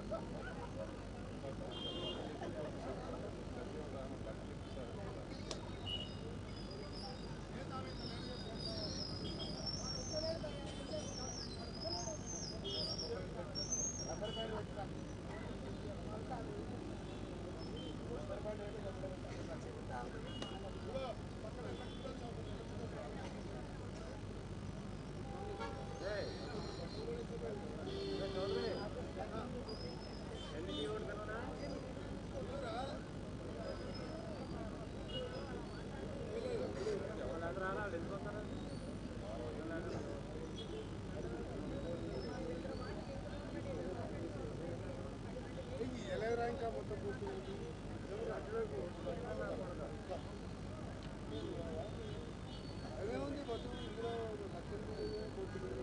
అదేముంది మొత్తం ఇందులో పద్దెనిమిది కోట్లు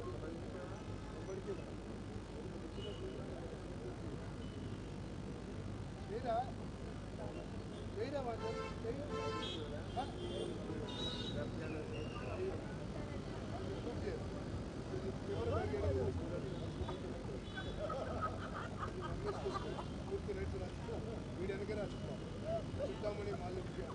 లేదా లేదా మాత్రం పూర్తి రేట్లు రాసుకో వీడి వెనక రాసుకో చుట్టామణి మాల్యం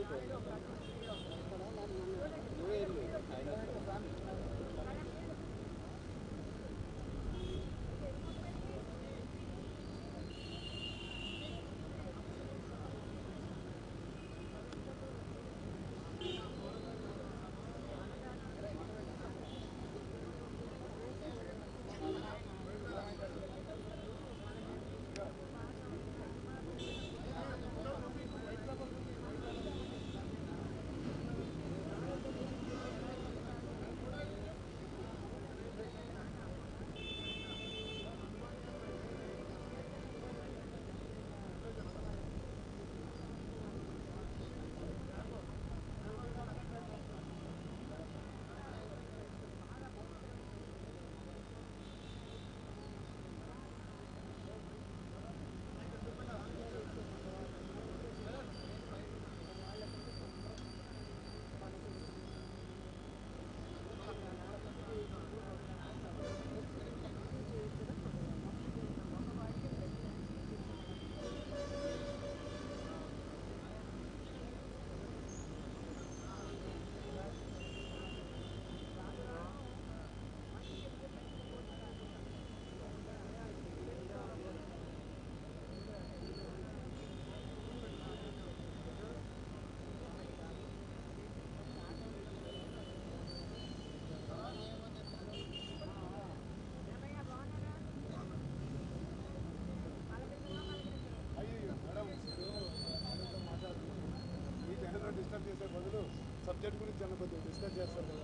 అయ్యో మేడం మీరు మాట్లాడుతున్నారు మీ ఛానల్లో డిస్టర్బ్ చేసే బదులు సబ్జెక్ట్ గురించి అన్న కొద్దిగా డిస్కస్ చేస్తారు కదా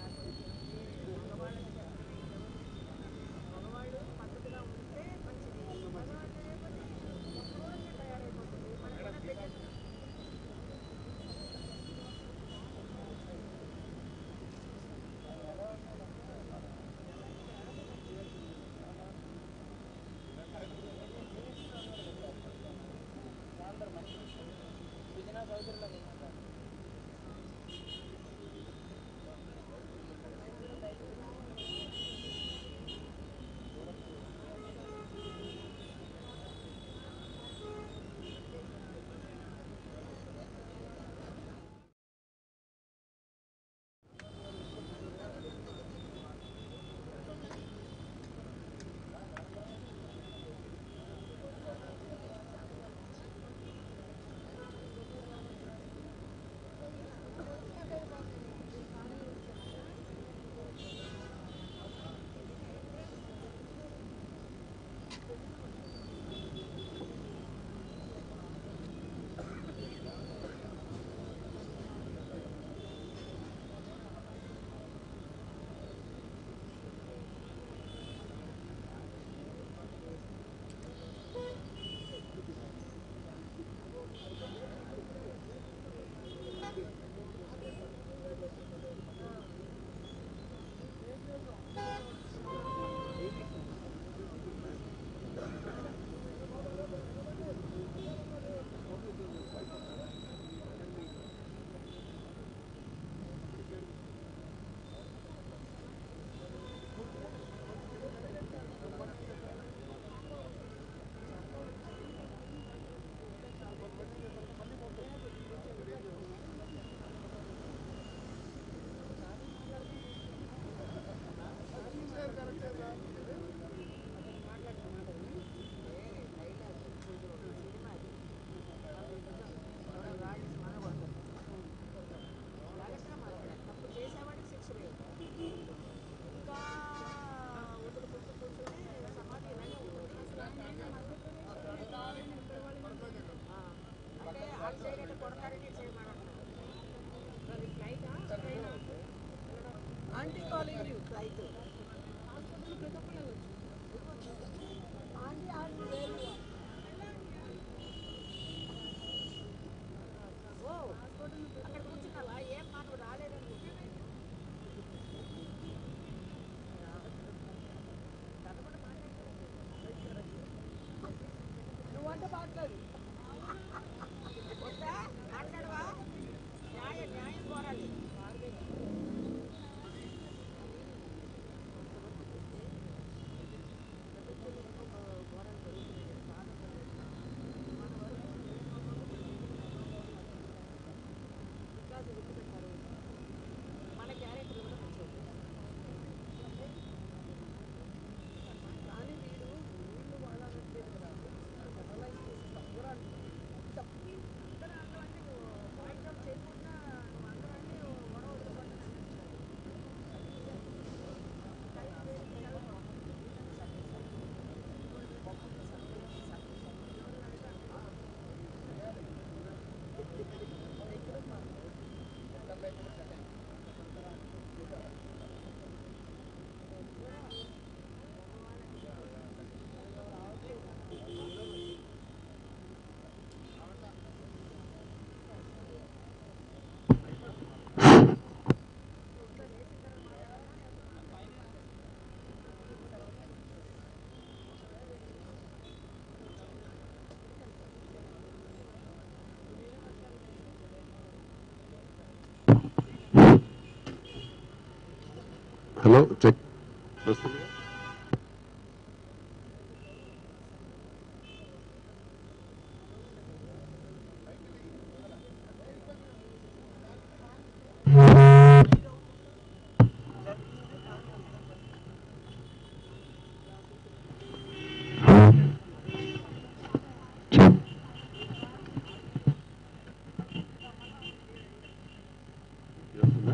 మగవాళ్ళు పద్ధతిగా ఉంటే మంచిది మగవాళ్ళు లేకపోతే క్రూరంగా తయారైపోతుంది మనకి పెట్టేది తప్పు చేసేవాడికి శిక్ష లేదు ఇంకా వదులుకుంటూ కూర్చొని సమాధి ఇలాగే ఉంటుంది ఆ, అంటే వాళ్ళు చేయగట్టు కొడతారని చేయమన్నారు అది ఫ్లైటా ట్రైనా aunty calling you flight aunty aunty లేదు ఓ అక్కడ కూర్చున్నావా ఏం మాకు రాలేదని నువ్వంటే మాట్లాడు వద్దా మాట్లాడవా న్యాయం న్యాయం కోరాలి హలో చెక్ వస్తుంది వస్తుందా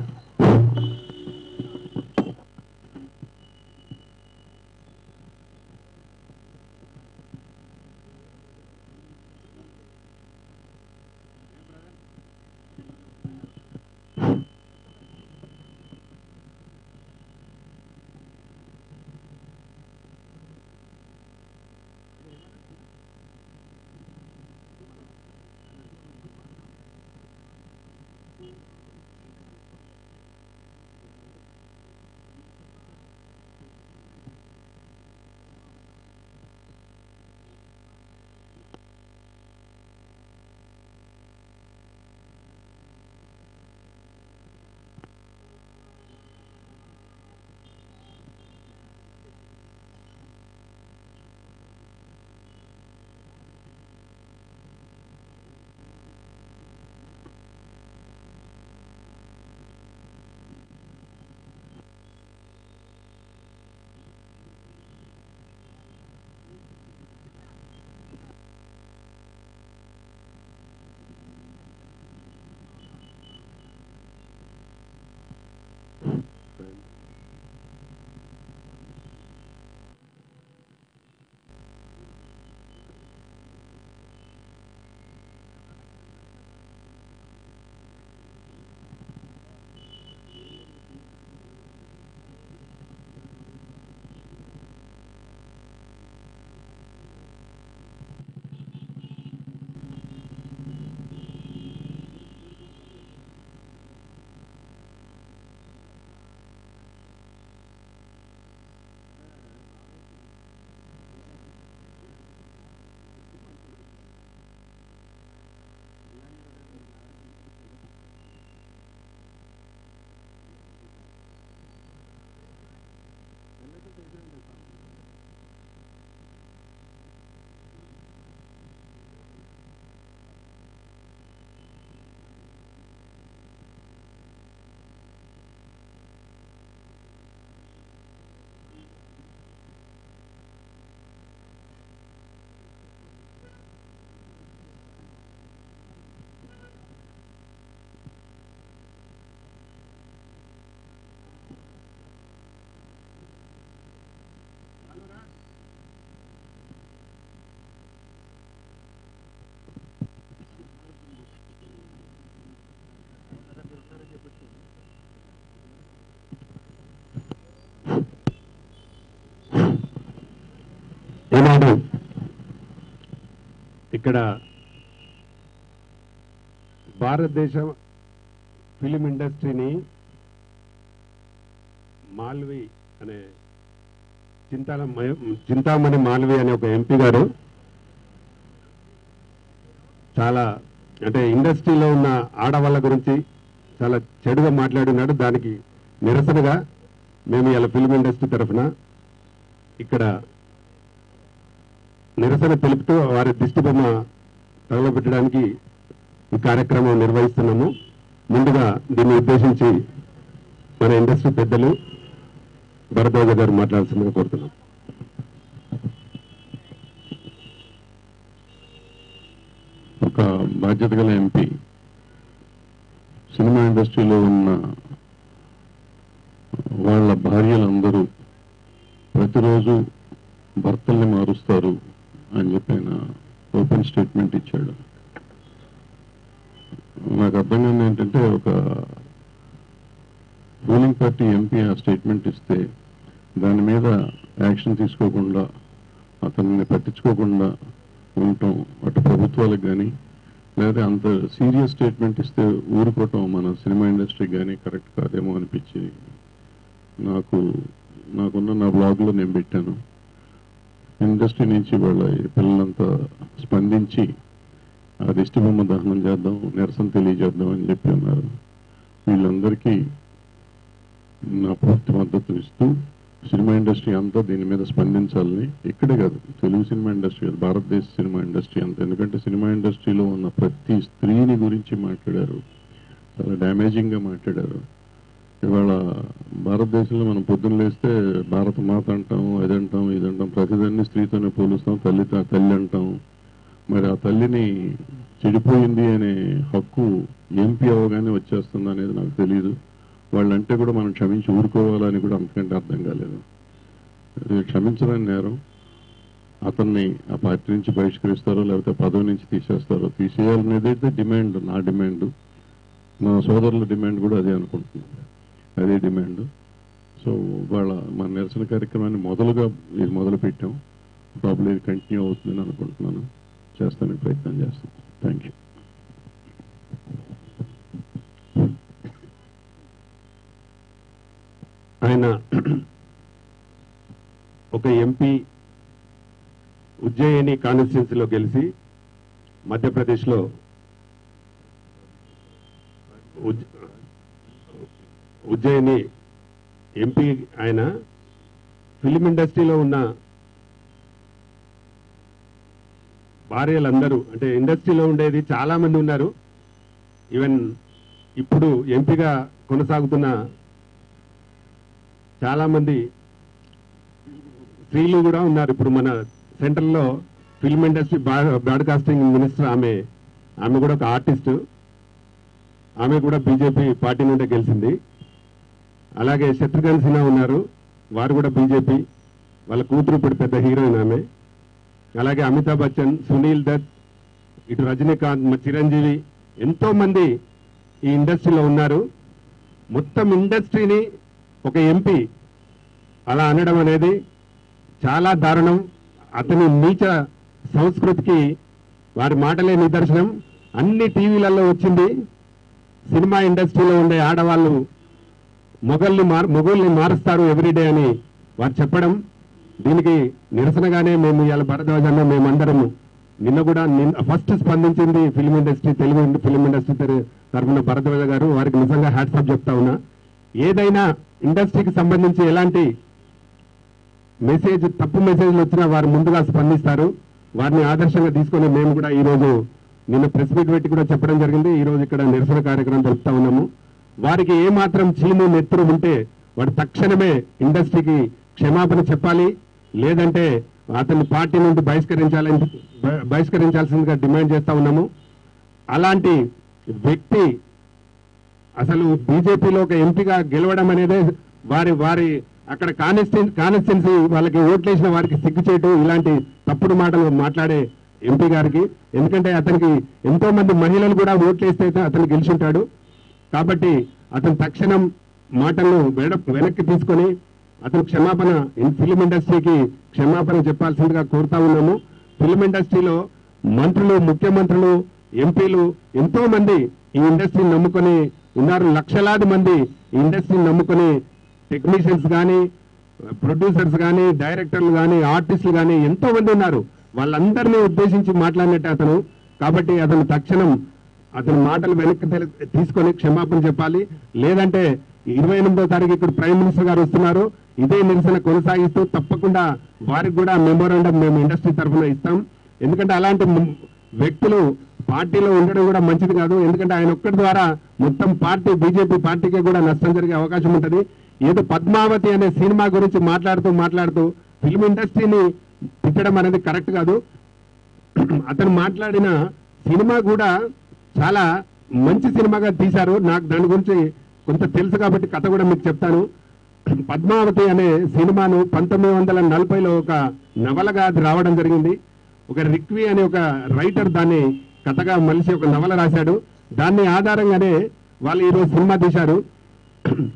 ఈనాడు ఇక్కడ భారతదేశ ఫిలిం ఇండస్ట్రీని మాల్వి అనే చింతాల చింతామణి మాల్వి అనే ఒక ఎంపీ గారు చాలా అంటే ఇండస్ట్రీలో ఉన్న ఆడవాళ్ళ గురించి చాలా చెడుగా మాట్లాడినాడు దానికి నిరసనగా మేము ఇలా ఫిలిం ఇండస్ట్రీ తరఫున ఇక్కడ నిరసన తెలుపుతూ వారి దిష్టి బొమ్మ తగలబెట్టడానికి ఈ కార్యక్రమం నిర్వహిస్తున్నాము ముందుగా దీన్ని ఉద్దేశించి మన ఇండస్ట్రీ పెద్దలు భరద్వాజ గారు మాట్లాడాల్సిందిగా కోరుతున్నాం ఒక బాధ్యత గల ఎంపీ సినిమా ఇండస్ట్రీలో ఉన్న వాళ్ళ భార్యలందరూ ప్రతిరోజు భర్తల్ని మారుస్తారు అని చెప్పి ఆయన ఓపెన్ స్టేట్మెంట్ ఇచ్చాడు నాకు అర్థం కాని ఏంటంటే ఒక రూలింగ్ పార్టీ ఎంపీ ఆ స్టేట్మెంట్ ఇస్తే దాని మీద యాక్షన్ తీసుకోకుండా అతన్ని పట్టించుకోకుండా ఉండటం అటు ప్రభుత్వాలకు కానీ లేదా అంత సీరియస్ స్టేట్మెంట్ ఇస్తే ఊరుకోవటం మన సినిమా ఇండస్ట్రీ కానీ కరెక్ట్ కాదేమో అనిపించి నాకు నాకున్న నా బ్లాగ్లో నేను పెట్టాను ఇండస్ట్రీ నుంచి వాళ్ళ ఈ పిల్లలంతా స్పందించి ఆ దిష్టి బొమ్మ దహనం చేద్దాం నిరసన తెలియజేద్దాం అని చెప్పి ఉన్నారు వీళ్ళందరికీ నా పూర్తి మద్దతు ఇస్తూ సినిమా ఇండస్ట్రీ అంతా దీని మీద స్పందించాలని ఇక్కడే కాదు తెలుగు సినిమా ఇండస్ట్రీ కాదు భారతదేశ సినిమా ఇండస్ట్రీ అంతా ఎందుకంటే సినిమా ఇండస్ట్రీలో ఉన్న ప్రతి స్త్రీని గురించి మాట్లాడారు చాలా డ్యామేజింగ్ గా మాట్లాడారు ఇవాళ భారతదేశంలో మనం పొద్దున్న లేస్తే భారత మాత అంటాం అది అంటాం ఇది అంటాం ప్రతిదాన్ని స్త్రీతోనే పోలుస్తాం తల్లి తల్లి అంటాం మరి ఆ తల్లిని చెడిపోయింది అనే హక్కు ఎంపీ అవగానే వచ్చేస్తుంది అనేది నాకు తెలియదు వాళ్ళంటే కూడా మనం క్షమించి ఊరుకోవాలని కూడా అంతకంటే అర్థం కాలేదు అది క్షమించడానికి నేరం అతన్ని ఆ పార్టీ నుంచి బహిష్కరిస్తారో లేకపోతే పదవి నుంచి తీసేస్తారో తీసేయాలనేది అయితే డిమాండ్ నా డిమాండ్ మా సోదరుల డిమాండ్ కూడా అదే అనుకుంటున్నాను అదే డిమాండ్ సో వాళ్ళ మన నిరసన కార్యక్రమాన్ని మొదలుగా ఇది మొదలు పెట్టాం ప్రాబ్లం ఇది కంటిన్యూ అవుతుందని అనుకుంటున్నాను చేస్తానికి ప్రయత్నం చేస్తాం థ్యాంక్ యూ ఆయన ఒక ఎంపీ ఉజ్జయిని కాన్స్టిట్యున్సీలో గెలిచి మధ్యప్రదేశ్లో ఉజ్- ఉజ్జయిని ఎంపీ ఆయన ఫిలిం ఇండస్ట్రీలో ఉన్న భార్యలందరూ అంటే ఇండస్ట్రీలో ఉండేది చాలా మంది ఉన్నారు ఈవెన్ ఇప్పుడు ఎంపీగా కొనసాగుతున్న చాలా మంది స్త్రీలు కూడా ఉన్నారు ఇప్పుడు మన సెంట్రల్ లో ఫిల్మ్ ఇండస్ట్రీ బ్రాడ్కాస్టింగ్ మినిస్టర్ ఆమె ఆమె కూడా ఒక ఆర్టిస్ట్ ఆమె కూడా బీజేపీ పార్టీ నుండి గెలిచింది అలాగే శత్రుఘ్న సిన్హా ఉన్నారు వారు కూడా బీజేపీ వాళ్ళ కూతురు ఇప్పుడు పెద్ద హీరోయిన్ ఆమె అలాగే అమితాబ్ బచ్చన్ సునీల్ దత్ ఇటు రజనీకాంత్ మా చిరంజీవి ఎంతో మంది ఈ ఇండస్ట్రీలో ఉన్నారు మొత్తం ఇండస్ట్రీని ఒక ఎంపీ అలా అనడం అనేది చాలా దారుణం అతని నీచ సంస్కృతికి వారి మాటలే నిదర్శనం అన్ని టీవీలలో వచ్చింది సినిమా ఇండస్ట్రీలో ఉండే ఆడవాళ్ళు మొగల్ని మార్ మొగల్ని మారుస్తారు ఎవ్రీడే అని వారు చెప్పడం దీనికి నిరసనగానే మేము ఇవాళ భరద్వాజన్న మేమందరము నిన్న కూడా నిన్న ఫస్ట్ స్పందించింది film industry Telugu film industry తర- తరఫున భరద్వాజ గారు వారికి నిజంగా హ్యాట్సాప్ చెప్తా ఉన్నా ఏదైనా ఇండస్ట్రీకి సంబంధించి ఎలాంటి మెసేజ్ తప్పు మెసేజ్లు వచ్చినా వారు ముందుగా స్పందిస్తారు వారిని ఆదర్శంగా తీసుకొని మేము కూడా ఈ రోజు నిన్న ప్రెస్ మీట్ పెట్టి కూడా చెప్పడం జరిగింది ఈ రోజు ఇక్కడ నిరసన కార్యక్రమం జరుపుతా ఉన్నాము వారికి ఏ మాత్రం చీము నెత్తురు ఉంటే వాడు తక్షణమే ఇండస్ట్రీకి క్షమాపణ చెప్పాలి లేదంటే అతన్ని పార్టీ నుండి బహిష్కరించాలని బ- బహిష్కరించాల్సిందిగా డిమాండ్ చేస్తా ఉన్నాము అలాంటి వ్యక్తి అసలు బీజేపీలో ఒక ఎంపీగా గెలవడం అనేదే వారి వారి అక్కడ కాన్స్టిట్యూ కాన్స్టిట్యున్సీ వాళ్ళకి ఓట్లేసిన వారికి సిగ్గు చేయటం ఇలాంటి తప్పుడు మాటలు మాట్లాడే ఎంపీ గారికి ఎందుకంటే అతనికి ఎంతో మంది మహిళలు కూడా ఓట్లేస్తే అతను గెలిచుంటాడు కాబట్టి అతను తక్షణం మాటలను వెడ- వెనక్కి తీసుకొని అతను క్షమాపణ ఫిలిం ఇండస్ట్రీకి క్షమాపణ చెప్పాల్సిందిగా కోరుతా ఉన్నాము ఫిలిం ఇండస్ట్రీలో మంత్రులు ముఖ్యమంత్రులు ఎంపీలు ఎంతో మంది ఈ ఇండస్ట్రీని నమ్ముకొని ఉన్నారు లక్షలాది మంది ఈ ఇండస్ట్రీని నమ్ముకొని టెక్నీషియన్స్ కానీ ప్రొడ్యూసర్స్ కానీ డైరెక్టర్లు కానీ ఆర్టిస్టులు కానీ ఎంతో మంది ఉన్నారు వాళ్ళందరినీ ఉద్దేశించి మాట్లాడినట్టు అతను కాబట్టి అతను తక్షణం అతని మాటలు వెనక్కి తెల- తీసుకొని క్షమాపణ చెప్పాలి లేదంటే ఇరవై ఎనిమిదో తారీఖు ఇక్కడ ప్రైమ్ మినిస్టర్ గారు వస్తున్నారు ఇదే నిరసన కొనసాగిస్తూ తప్పకుండా వారికి కూడా మెమోరాండం మేము ఇండస్ట్రీ తరఫున ఇస్తాం ఎందుకంటే అలాంటి ము- వ్యక్తులు పార్టీలో ఉండడం కూడా మంచిది కాదు ఎందుకంటే ఆయన ఒక్కడి ద్వారా మొత్తం పార్టీ బీజేపీ పార్టీకి కూడా నష్టం జరిగే అవకాశం ఉంటది ఏదో పద్మావతి అనే సినిమా గురించి మాట్లాడుతూ మాట్లాడుతూ ఫిల్మ్ ఇండస్ట్రీని తిట్టడం అనేది కరెక్ట్ కాదు అతను మాట్లాడిన సినిమా కూడా చాలా మంచి సినిమాగా తీశారు నాకు దాని గురించి కొంత తెలుసు కాబట్టి కథ కూడా మీకు చెప్తాను పద్మావతి అనే సినిమాను పంతొమ్మిది వందల నలభైలో ఒక నవలగా అది రావడం జరిగింది ఒక రిక్వి అనే ఒక రైటర్ దాన్ని కథగా మలిసి ఒక నవల రాశాడు దాన్ని ఆధారంగానే వాళ్ళు ఈరోజు సినిమా తీశారు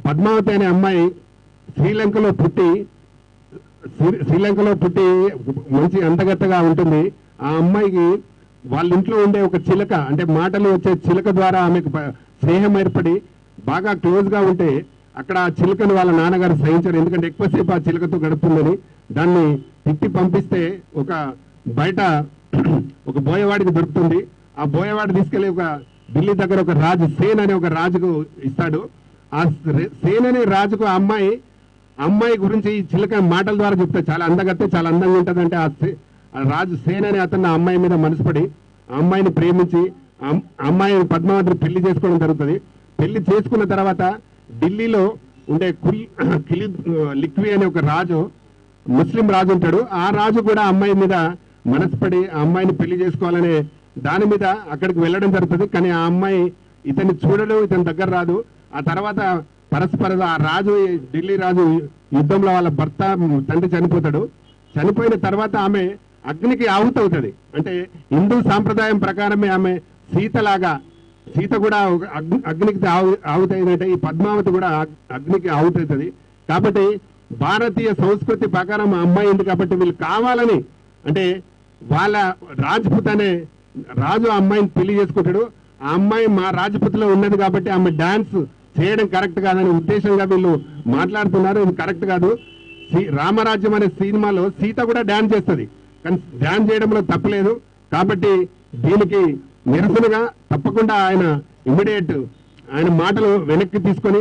పద్మావతి అనే అమ్మాయి శ్రీలంకలో పుట్టి శ్రీ- శ్రీలంకలో పుట్టి మంచి అంతగత్తగా ఉంటుంది ఆ అమ్మాయికి వాళ్ళ ఇంట్లో ఉండే ఒక చిలక అంటే మాటలు వచ్చే చిలక ద్వారా ఆమెకు ప- స్నేహం ఏర్పడి బాగా క్లోజ్ గా ఉంటే అక్కడ ఆ చిలుకను వాళ్ళ నాన్నగారు సహించారు ఎందుకంటే ఎక్కువసేపు ఆ చిలుకతో గడుపుతుందని దాన్ని తిప్పి పంపిస్తే ఒక బయట ఒక బోయవాడికి దొరుకుతుంది ఆ బోయవాడి తీసుకెళ్లి ఒక ఢిల్లీ దగ్గర ఒక రాజు సేన్ అనే ఒక రాజుకు ఇస్తాడు ఆ సే- సేన్ అనే రాజుకు ఆ అమ్మాయి అమ్మాయి గురించి ఈ చిలక మాటల ద్వారా చెప్తే చాలా అందగత్తే చాలా అందంగా ఉంటదంటే ఆ సే- ఆ రాజు సేన్ అనే అతను ఆ అమ్మాయి మీద మనసుపడి ఆ అమ్మాయిని ప్రేమించి ఆ అమ్- ఆ అమ్మాయిని పద్మావతిని పెళ్లి చేసుకోవడం జరుగుతుంది పెళ్లి చేసుకున్న తర్వాత ఢిల్లీలో ఉండే కుల్ కిలి లిక్వి అనే ఒక రాజు ముస్లిం రాజు ఉంటాడు ఆ రాజు కూడా ఆ అమ్మాయి మీద మనసుపడి ఆ అమ్మాయిని పెళ్లి చేసుకోవాలనే దాని మీద అక్కడికి వెళ్ళడం జరుగుతుంది కానీ ఆ అమ్మాయి ఇతన్ని చూడడు ఇతని దగ్గర రాదు ఆ తర్వాత పరస్పర ఆ రాజు ఢిల్లీ రాజు యుద్ధంలో వాళ్ళ భర్త తండ్రి చనిపోతాడు చనిపోయిన తర్వాత ఆమె అగ్నికి ఆహుతవుతుంది అంటే హిందూ సాంప్రదాయం ప్రకారమే ఆమె సీతలాగా సీత కూడా ఒక అగ్ని అగ్నికి ఆహు ఆహుతైందంటే ఈ పద్మావతి కూడా అగ్- అగ్నికి ఆహుతవుతుంది కాబట్టి భారతీయ సంస్కృతి ప్రకారం ఆ అమ్మాయి ఉంది కాబట్టి వీళ్ళు కావాలని అంటే వాళ్ళ రాజ్పుత్ అనే రాజు ఆ అమ్మాయిని పెళ్లి చేసుకుంటాడు ఆ అమ్మాయి మా రాజపుత్లో ఉన్నది కాబట్టి ఆమె డాన్స్ చేయడం కరెక్ట్ కాదనే ఉద్దేశంగా వీళ్ళు మాట్లాడుతున్నారు ఇది కరెక్ట్ కాదు సీ- రామరాజ్యం అనే సినిమాలో సీత కూడా డాన్స్ చేస్తుంది కానీ డాన్స్ చేయడంలో తప్పలేదు కాబట్టి దీనికి నిరసనగా తప్పకుండా ఆయన ఇమ్మీడియట్ ఆయన మాటలు వెనక్కి తీసుకొని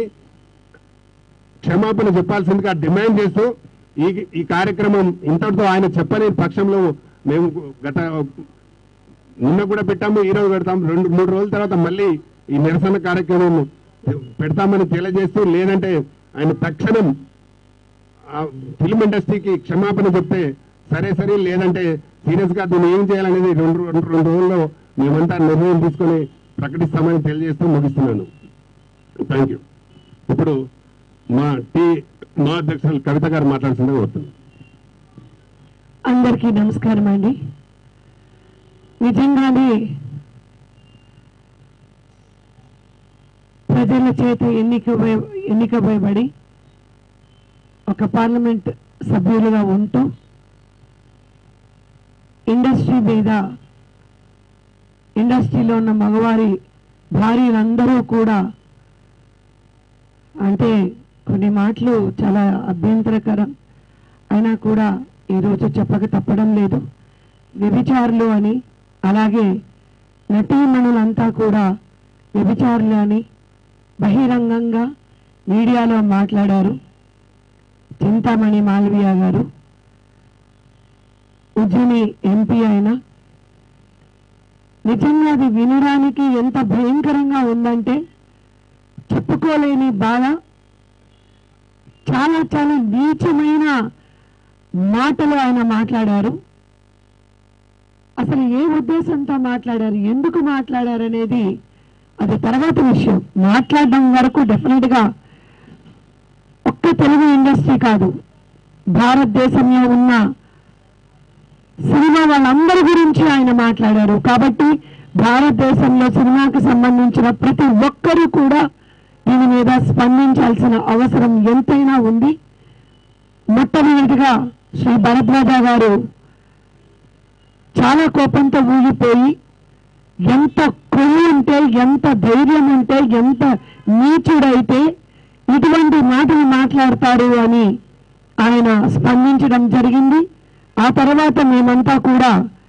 క్షమాపణ చెప్పాల్సిందిగా డిమాండ్ చేస్తూ ఈ ఈ కార్యక్రమం ఇంతటితో ఆయన చెప్పని పక్షంలో మేము గత నిన్న కూడా పెట్టాము ఈ రోజు పెడతాం రెండు మూడు రోజుల తర్వాత మళ్ళీ ఈ నిరసన కార్యక్రమం పెడతామని తెలియజేస్తూ లేదంటే ఆయన తక్షణం ఆ ఫిల్మ్ ఇండస్ట్రీకి క్షమాపణ చెప్తే సరే సరే లేదంటే సీరియస్ గా దీన్ని ఏం చేయాలనేది రెండు రెండు రెండు రోజుల్లో మేమంతా నిర్ణయం తీసుకొని ప్రకటిస్తామని తెలియజేస్తూ ముగిస్తున్నాను థ్యాంక్ యూ ఇప్పుడు మా టీ మా అధ్యక్షులు కవిత గారు మాట్లాడుతుందని కోరుతున్నాను అందరికీ నమస్కారం అండి నిజంగానే ప్రజల చేత ఎన్నిక ఎన్నికబడి ఒక పార్లమెంట్ సభ్యులుగా ఉంటూ ఇండస్ట్రీ మీద ఇండస్ట్రీలో ఉన్న మగవారి భార్యలందరూ కూడా అంటే కొన్ని మాటలు చాలా అభ్యంతరకరం అయినా కూడా ఈరోజు చెప్పక తప్పడం లేదు వ్యభిచారులు అని అలాగే నటీమణులంతా కూడా వ్యభిచారులు అని బహిరంగంగా మీడియాలో మాట్లాడారు చింతామణి మాల్వియా గారు ఉజ్జయిని ఎంపీ అయినా నిజంగా అది వినడానికి ఎంత భయంకరంగా ఉందంటే చెప్పుకోలేని బాధ చాలా చాలా నీచమైన మాటలు ఆయన మాట్లాడారు అసలు ఏ ఉద్దేశంతో మాట్లాడారు ఎందుకు మాట్లాడారు అనేది అది తర్వాత విషయం మాట్లాడడం వరకు డెఫినెట్ గా ఒక్క తెలుగు ఇండస్ట్రీ కాదు భారతదేశంలో ఉన్న సినిమా వాళ్ళందరి గురించి ఆయన మాట్లాడారు కాబట్టి భారతదేశంలో సినిమాకి సంబంధించిన ప్రతి ఒక్కరూ కూడా దీని మీద స్పందించాల్సిన అవసరం ఎంతైనా ఉంది మొట్టమొదటిగా శ్రీ భరద్వాజ గారు చాలా కోపంతో ఊగిపోయి ఎంత కొవ్వు ఉంటే ఎంత ధైర్యం ఉంటే ఎంత నీచుడైతే ఇటువంటి మాటలు మాట్లాడతారు అని ఆయన స్పందించడం జరిగింది ఆ తర్వాత మేమంతా కూడా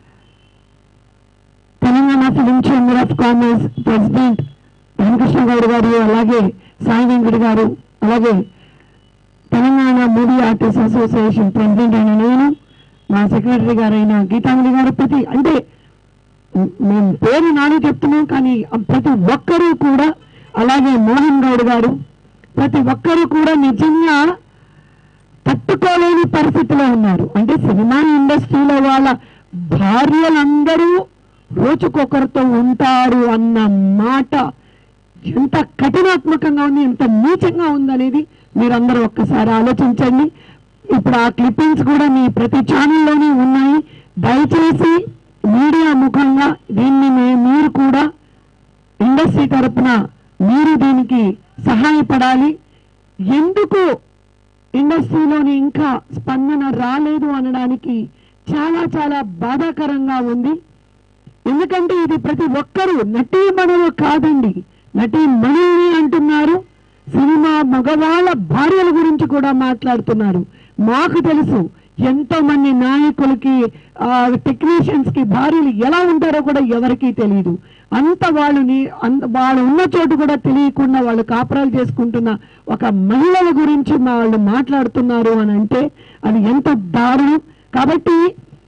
Telangana film chamber of commerce president Venkrishna Goud garu అలాగే సాయి వెంకట్ గారు అలాగే Telangana movie artist association president అయిన నేను మా సెక్రటరీ గారైన గీతాంజలి గారు ప్రతి అంటే మ్- మేము పేరు నాని చెప్తున్నాం కానీ ప్రతి ఒక్కరూ కూడా అలాగే మోహన్ గౌడ్ గారు ప్రతి ఒక్కరూ కూడా నిజంగా తట్టుకోలేని పరిస్థితిలో ఉన్నారు అంటే సినిమా ఇండస్ట్రీలో వాళ్ళ భార్యలందరూ రోజుకొకరితో ఉంటారు అన్న మాట ఎంత కఠినాత్మకంగా ఉంది ఎంత నీచంగా ఉందనేది మీరందరూ ఒక్కసారి ఆలోచించండి ఇప్పుడు ఆ క్లిప్పింగ్స్ కూడా మీ ప్రతి ఛానల్లోనే ఉన్నాయి దయచేసి మీడియా ముఖంగా దీన్ని మీ- మీరు కూడా ఇండస్ట్రీ తరపున మీరు దీనికి సహాయపడాలి ఎందుకు ఇండస్ట్రీలోని ఇంకా స్పందన రాలేదు అనడానికి చాలా చాలా బాధాకరంగా ఉంది ఎందుకంటే ఇది ప్రతి ఒక్కరూ నటీమణులు కాదండి నటీమణుల్ని అంటున్నారు సినిమా మగవాళ్ళ భార్యల గురించి కూడా మాట్లాడుతున్నారు మాకు తెలుసు ఎంతో మంది నాయకులకి టెక్నీషియన్స్ కి భార్యలు ఎలా ఉంటారో కూడా ఎవరికీ తెలియదు అంత వాళ్ళని అంత వాళ్ళు ఉన్న చోటు కూడా తెలియకుండా వాళ్ళు కాపురాలు చేసుకుంటున్న ఒక మహిళల గురించి వాళ్ళు మాట్లాడుతున్నారు అని అంటే అది ఎంత దారుణం కాబట్టి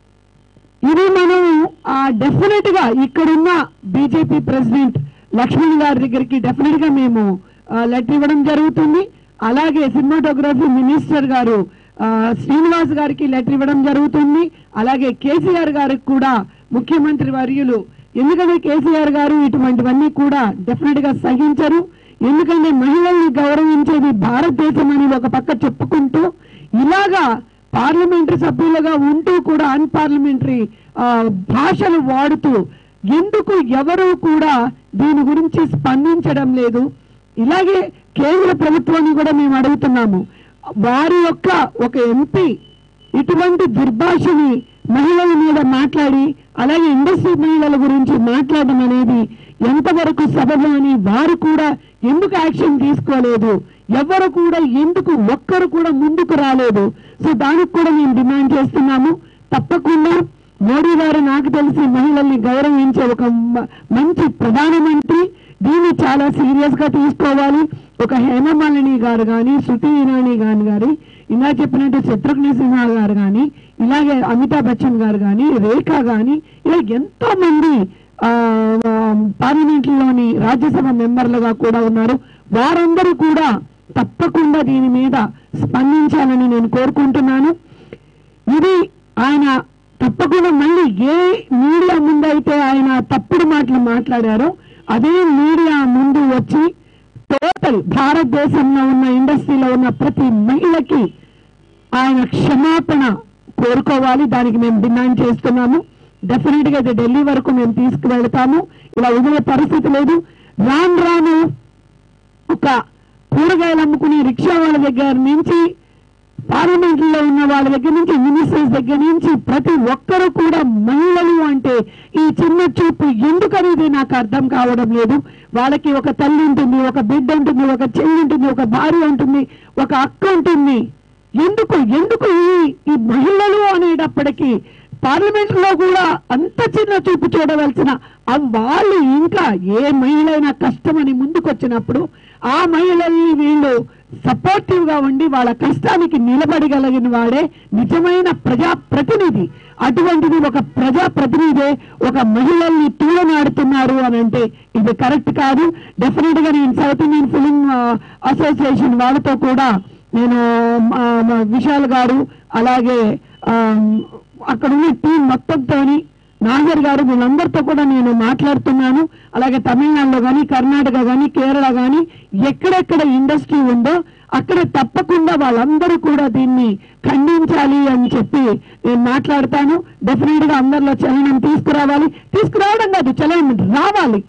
ఇది మనం డెఫినెట్ గా ఇక్కడున్న బీజేపీ ప్రెసిడెంట్ లక్ష్మణ్ గారి దగ్గరికి డెఫినెట్ గా మేము లెటర్ ఇవ్వడం జరుగుతుంది అలాగే సినిమాటోగ్రఫీ మినిస్టర్ గారు ఆ, శ్రీనివాస్ గారికి లెటర్ ఇవ్వడం జరుగుతుంది అలాగే కేసీఆర్ గారికి కూడా ముఖ్యమంత్రి వర్యులు ఎందుకంటే కేసీఆర్ గారు ఇటువంటివన్నీ కూడా డెఫినెట్ గా సహించరు ఎందుకంటే మహిళల్ని గౌరవించేది భారతదేశం అని ఒక పక్క చెప్పుకుంటూ ఇలాగా పార్లమెంటరీ సభ్యులుగా ఉంటూ కూడా అన్పార్లమెంటరీ భాషలు వాడుతూ ఎందుకు ఎవరు కూడా దీని గురించి స్పందించడం లేదు ఇలాగే కేంద్ర ప్రభుత్వాన్ని కూడా మేము అడుగుతున్నాము వారి యొక్క ఒక ఎంపీ ఇటువంటి దుర్భాషని మహిళల మీద మాట్లాడి అలాగే ఇండస్ట్రీ మహిళల గురించి మాట్లాడడం అనేది ఎంతవరకు సబబు అని వారు కూడా ఎందుకు యాక్షన్ తీసుకోలేదు ఎవరు కూడా ఎందుకు ఒక్కరు కూడా ముందుకు రాలేదు సో దానికి కూడా మేము డిమాండ్ చేస్తున్నాము తప్పకుండా మోడీ గారు నాకు తెలిసి మహిళల్ని గౌరవించే ఒక మ- మంచి ప్రధానమంత్రి దీన్ని చాలా సీరియస్ గా తీసుకోవాలి ఒక హేమమాలిని గారు కానీ శృతి ఇరానీ గారు గారి ఇలా చెప్పినట్టు శత్రుఘ్న సిన్హా గారు కానీ ఇలాగే అమితాబ్ బచ్చన్ గారు కానీ రేఖా గాని ఇలా ఎంతో మంది ఆ, ఆ, పార్లమెంట్లోని రాజ్యసభ మెంబర్లుగా కూడా ఉన్నారు వారందరూ కూడా తప్పకుండా దీని మీద స్పందించాలని నేను కోరుకుంటున్నాను ఇది ఆయన తప్పకుండా మళ్ళీ ఏ మీడియా ముందైతే ఆయన తప్పుడు మాటలు మాట్లాడారో అదే మీడియా ముందు వచ్చి టోటల్ భారతదేశంలో ఉన్న ఇండస్ట్రీలో ఉన్న ప్రతి మహిళకి ఆయన క్షమాపణ కోరుకోవాలి దానికి మేము డిమాండ్ చేస్తున్నాము డెఫినెట్ గా ఇది ఢిల్లీ వరకు మేము తీసుకువెళ్తాము ఇలా వదిలే పరిస్థితి లేదు రాను రాను ఒక కూరగాయలు అమ్ముకునే రిక్షా వాళ్ళ దగ్గర నుంచి పార్లమెంట్ లో ఉన్న వాళ్ళ దగ్గర నుంచి మినిస్టర్స్ దగ్గర నుంచి ప్రతి ఒక్కరు కూడా మహిళలు అంటే ఈ చిన్న చూపు ఎందుకనేది నాకు అర్థం కావడం లేదు వాళ్ళకి ఒక తల్లి ఉంటుంది ఒక బిడ్డ ఉంటుంది ఒక చెల్లి ఉంటుంది ఒక భార్య ఉంటుంది ఒక అక్క ఉంటుంది ఎందుకు ఎందుకు ఈ ఈ మహిళలు అనేటప్పటికీ పార్లమెంట్ లో కూడా అంత చిన్న చూపు చూడవలసిన ఆ వాళ్ళు ఇంకా ఏ మహిళైనా కష్టమని ముందుకొచ్చినప్పుడు ఆ మహిళల్ని వీళ్ళు సపోర్టివ్ గా ఉండి వాళ్ళ కష్టానికి నిలబడగలిగిన వాడే నిజమైన ప్రజా ప్రతినిధి అటువంటిది ఒక ప్రజా ప్రతినిధే ఒక మహిళల్ని తూలనాడుతున్నారు అని అంటే ఇది కరెక్ట్ కాదు డెఫినెట్ గా నేను సౌత్ ఇండియన్ ఫిలిం అసోసియేషన్ వాళ్ళతో కూడా నేను ఆ, మా విశాల్ గారు అలాగే ఆ, అక్కడ ఉన్న టీం మొత్తంతోని నాగర్ గారు వీళ్ళందరితో కూడా నేను మాట్లాడుతున్నాను అలాగే తమిళనాడులో కానీ కర్ణాటక కానీ కేరళ కానీ ఎక్కడెక్కడ ఇండస్ట్రీ ఉందో అక్కడ తప్పకుండా వాళ్ళందరూ కూడా దీన్ని ఖండించాలి అని చెప్పి నేను మాట్లాడతాను డెఫినెట్ గా అందరిలో చలనం తీసుకురావాలి తీసుకురావడం కాదు చలనం రావాలి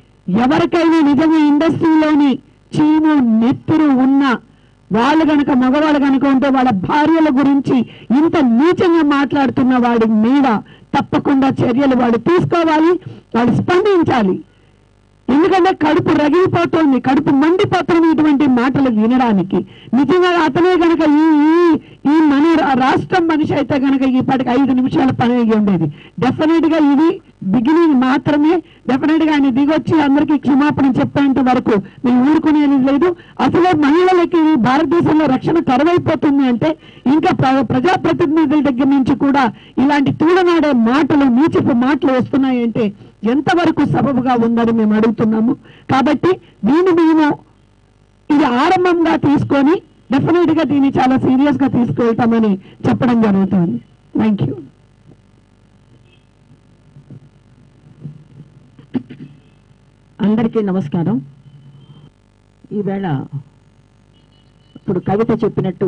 ఎవరికైనా నిజంగా ఇండస్ట్రీలోని చీము నెత్తురు ఉన్న వాళ్ళు గనక మగవాళ్ళు గనక ఉంటే వాళ్ళ భార్యల గురించి ఇంత నీచంగా మాట్లాడుతున్న వాడి మీద తప్పకుండా చర్యలు వాళ్ళు తీసుకోవాలి వాళ్ళు స్పందించాలి ఎందుకంటే కడుపు రగిలిపోతోంది కడుపు మండిపోతుంది ఇటువంటి మాటలు వినడానికి నిజంగా అతనే గనక ఈ ఈ- ఈ మన రా- రాష్ట్రం మనిషి అయితే గనక ఇప్పటికి ఐదు నిమిషాల పని అయ్యి ఉండేది డెఫినెట్ గా ఇది బిగినింగ్ మాత్రమే డెఫినెట్ గా ఆయన దిగొచ్చి అందరికీ క్షమాపణ చెప్పేంత వరకు మేము ఊరుకునేది లేదు అసలే మహిళలకి భారతదేశంలో రక్షణ కరువైపోతుంది అంటే ఇంకా ప్ర- ప్రజాప్రతినిధుల దగ్గర నుంచి కూడా ఇలాంటి తూడనాడే మాటలు నీచపు మాటలు వస్తున్నాయంటే ఎంతవరకు సబబుగా ఉందని మేము అడుగుతున్నాము కాబట్టి దీన్ని మేము ఇది ఆరంభంగా తీసుకొని డెఫినెట్ గా దీన్ని చాలా సీరియస్ గా తీసుకువెళ్తామని చెప్పడం జరుగుతుంది థ్యాంక్ యూ అందరికీ నమస్కారం ఈవేళ ఇప్పుడు కవిత చెప్పినట్టు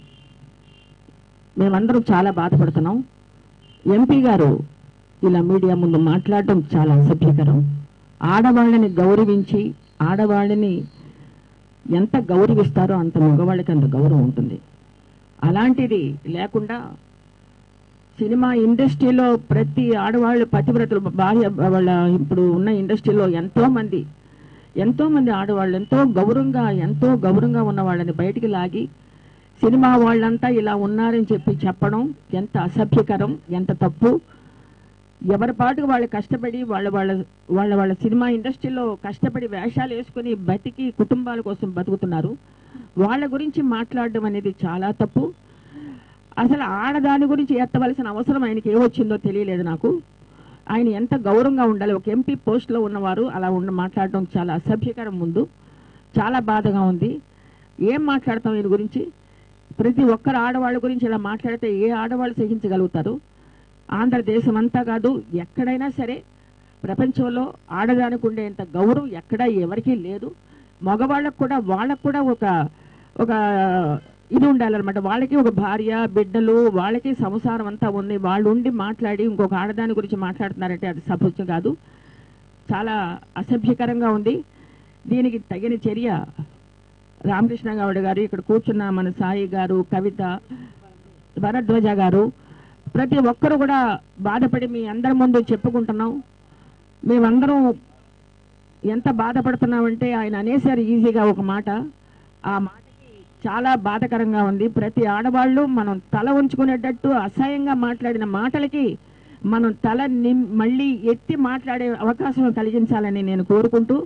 మేమందరం చాలా బాధపడుతున్నాం ఎంపీ గారు ఇలా మీడియా ముందు మాట్లాడటం చాలా అసభ్యకరం ఆడవాళ్ళని గౌరవించి ఆడవాళ్ళని ఎంత గౌరవిస్తారో అంత మగవాళ్ళకి అంత గౌరవం ఉంటుంది అలాంటిది లేకుండా సినిమా ఇండస్ట్రీలో ప్రతి ఆడవాళ్ళు పతివ్రతలు భార్య వాళ్ళ ఇప్పుడు ఉన్న ఇండస్ట్రీలో ఎంతో మంది ఎంతో మంది ఆడవాళ్ళు ఎంతో గౌరవంగా ఎంతో గౌరవంగా ఉన్న వాళ్ళని బయటికి లాగి సినిమా వాళ్ళంతా ఇలా ఉన్నారని చెప్పి చెప్పడం ఎంత అసభ్యకరం ఎంత తప్పు ఎవరి పాటుకు వాళ్ళు కష్టపడి వాళ్ళ వాళ్ళ వాళ్ళ వాళ్ళ సినిమా ఇండస్ట్రీలో కష్టపడి వేషాలు వేసుకుని బతికి కుటుంబాల కోసం బతుకుతున్నారు వాళ్ళ గురించి మాట్లాడడం అనేది చాలా తప్పు అసలు ఆడదాని గురించి ఎత్తవలసిన అవసరం ఆయనకి ఏమొచ్చిందో తెలియలేదు నాకు ఆయన ఎంత గౌరవంగా ఉండాలి ఒక ఎంపీ పోస్ట్లో ఉన్నవారు అలా ఉండ మాట్లాడడం చాలా అసభ్యకరం ముందు చాలా బాధగా ఉంది ఏం మాట్లాడతాం ఈయన గురించి ప్రతి ఒక్కరు ఆడవాళ్ళ గురించి ఇలా మాట్లాడితే ఏ ఆడవాళ్ళు సహించగలుగుతారు ఆంధ్రదేశం అంతా కాదు ఎక్కడైనా సరే ప్రపంచంలో ఆడదానికి ఉండేంత గౌరవం ఎక్కడా ఎవరికీ లేదు మగవాళ్ళకు కూడా వాళ్ళకు కూడా ఒక ఒక ఇది ఉండాలన్నమాట వాళ్ళకి ఒక భార్య బిడ్డలు వాళ్ళకి సంసారం అంతా ఉంది వాళ్ళు ఉండి మాట్లాడి ఇంకొక ఆడదాని గురించి మాట్లాడుతున్నారంటే అది సభ్యం కాదు చాలా అసభ్యకరంగా ఉంది దీనికి తగిన చర్య రామకృష్ణ గౌడ్ గారు ఇక్కడ కూర్చున్న మన సాయి గారు కవిత భరద్వాజ గారు ప్రతి ఒక్కరు కూడా బాధపడి మీ అందరి ముందు చెప్పుకుంటున్నాం మేమందరం ఎంత బాధపడుతున్నామంటే ఆయన అనేసారు ఈజీగా ఒక మాట ఆ మాటకి చాలా బాధకరంగా ఉంది ప్రతి ఆడవాళ్ళు మనం తల ఉంచుకునేటట్టు అసహ్యంగా మాట్లాడిన మాటలకి మనం తల నిమ్- మళ్ళీ ఎత్తి మాట్లాడే అవకాశం కలిగించాలని నేను కోరుకుంటూ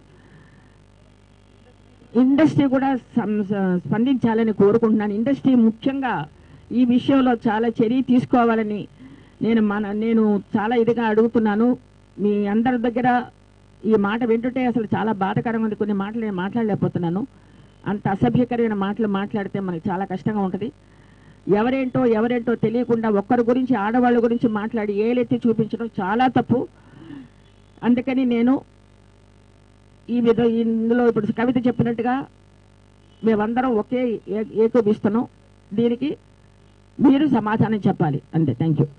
ఇండస్ట్రీ కూడా సం- స- స్పందించాలని కోరుకుంటున్నాను ఇండస్ట్రీ ముఖ్యంగా ఈ విషయంలో చాలా చర్య తీసుకోవాలని నేను మన నేను చాలా ఇదిగా అడుగుతున్నాను మీ అందరి దగ్గర ఈ మాట వింటుంటే అసలు చాలా బాధకరంగా ఉంది కొన్ని మాటలు నేను మాట్లాడలేకపోతున్నాను అంత అసభ్యకరమైన మాటలు మాట్లాడితే మనకి చాలా కష్టంగా ఉంటుంది ఎవరేంటో ఎవరేంటో తెలియకుండా ఒక్కరి గురించి ఆడవాళ్ళ గురించి మాట్లాడి ఏలెత్తి చూపించడం చాలా తప్పు అందుకని నేను ఈ విధ ఇందులో ఇప్పుడు కవిత చెప్పినట్టుగా మేమందరం ఒకే ఏ- ఏకోపిస్తున్నాం దీనికి మీరు సమాధానం చెప్పాలి అంతే థ్యాంక్ యూ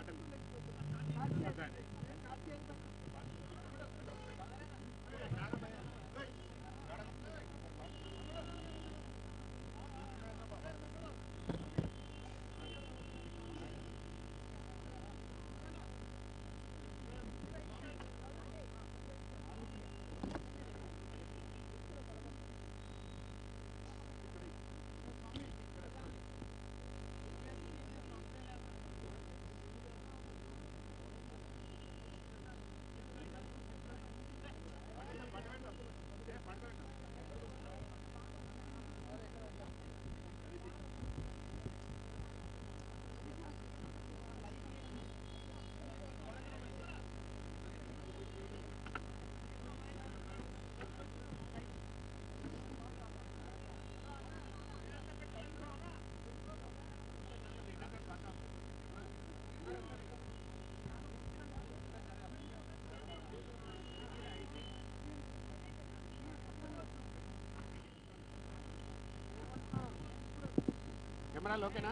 కెమెరాలు ఓకేనా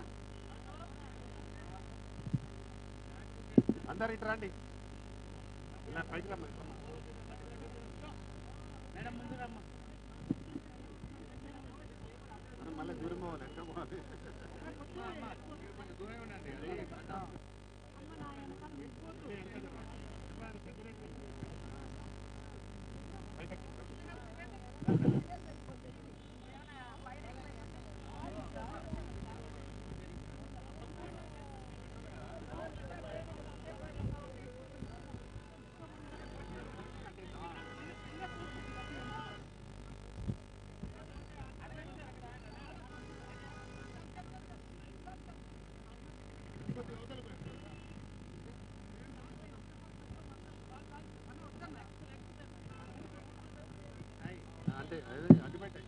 అందరు ఇటు రండి ఇలా పైకి రమ్మని మనం మళ్ళీ దూరం పోవాలి ఎక్కడ పోవాలి అంటే అదే అడ్డు పెట్టాయి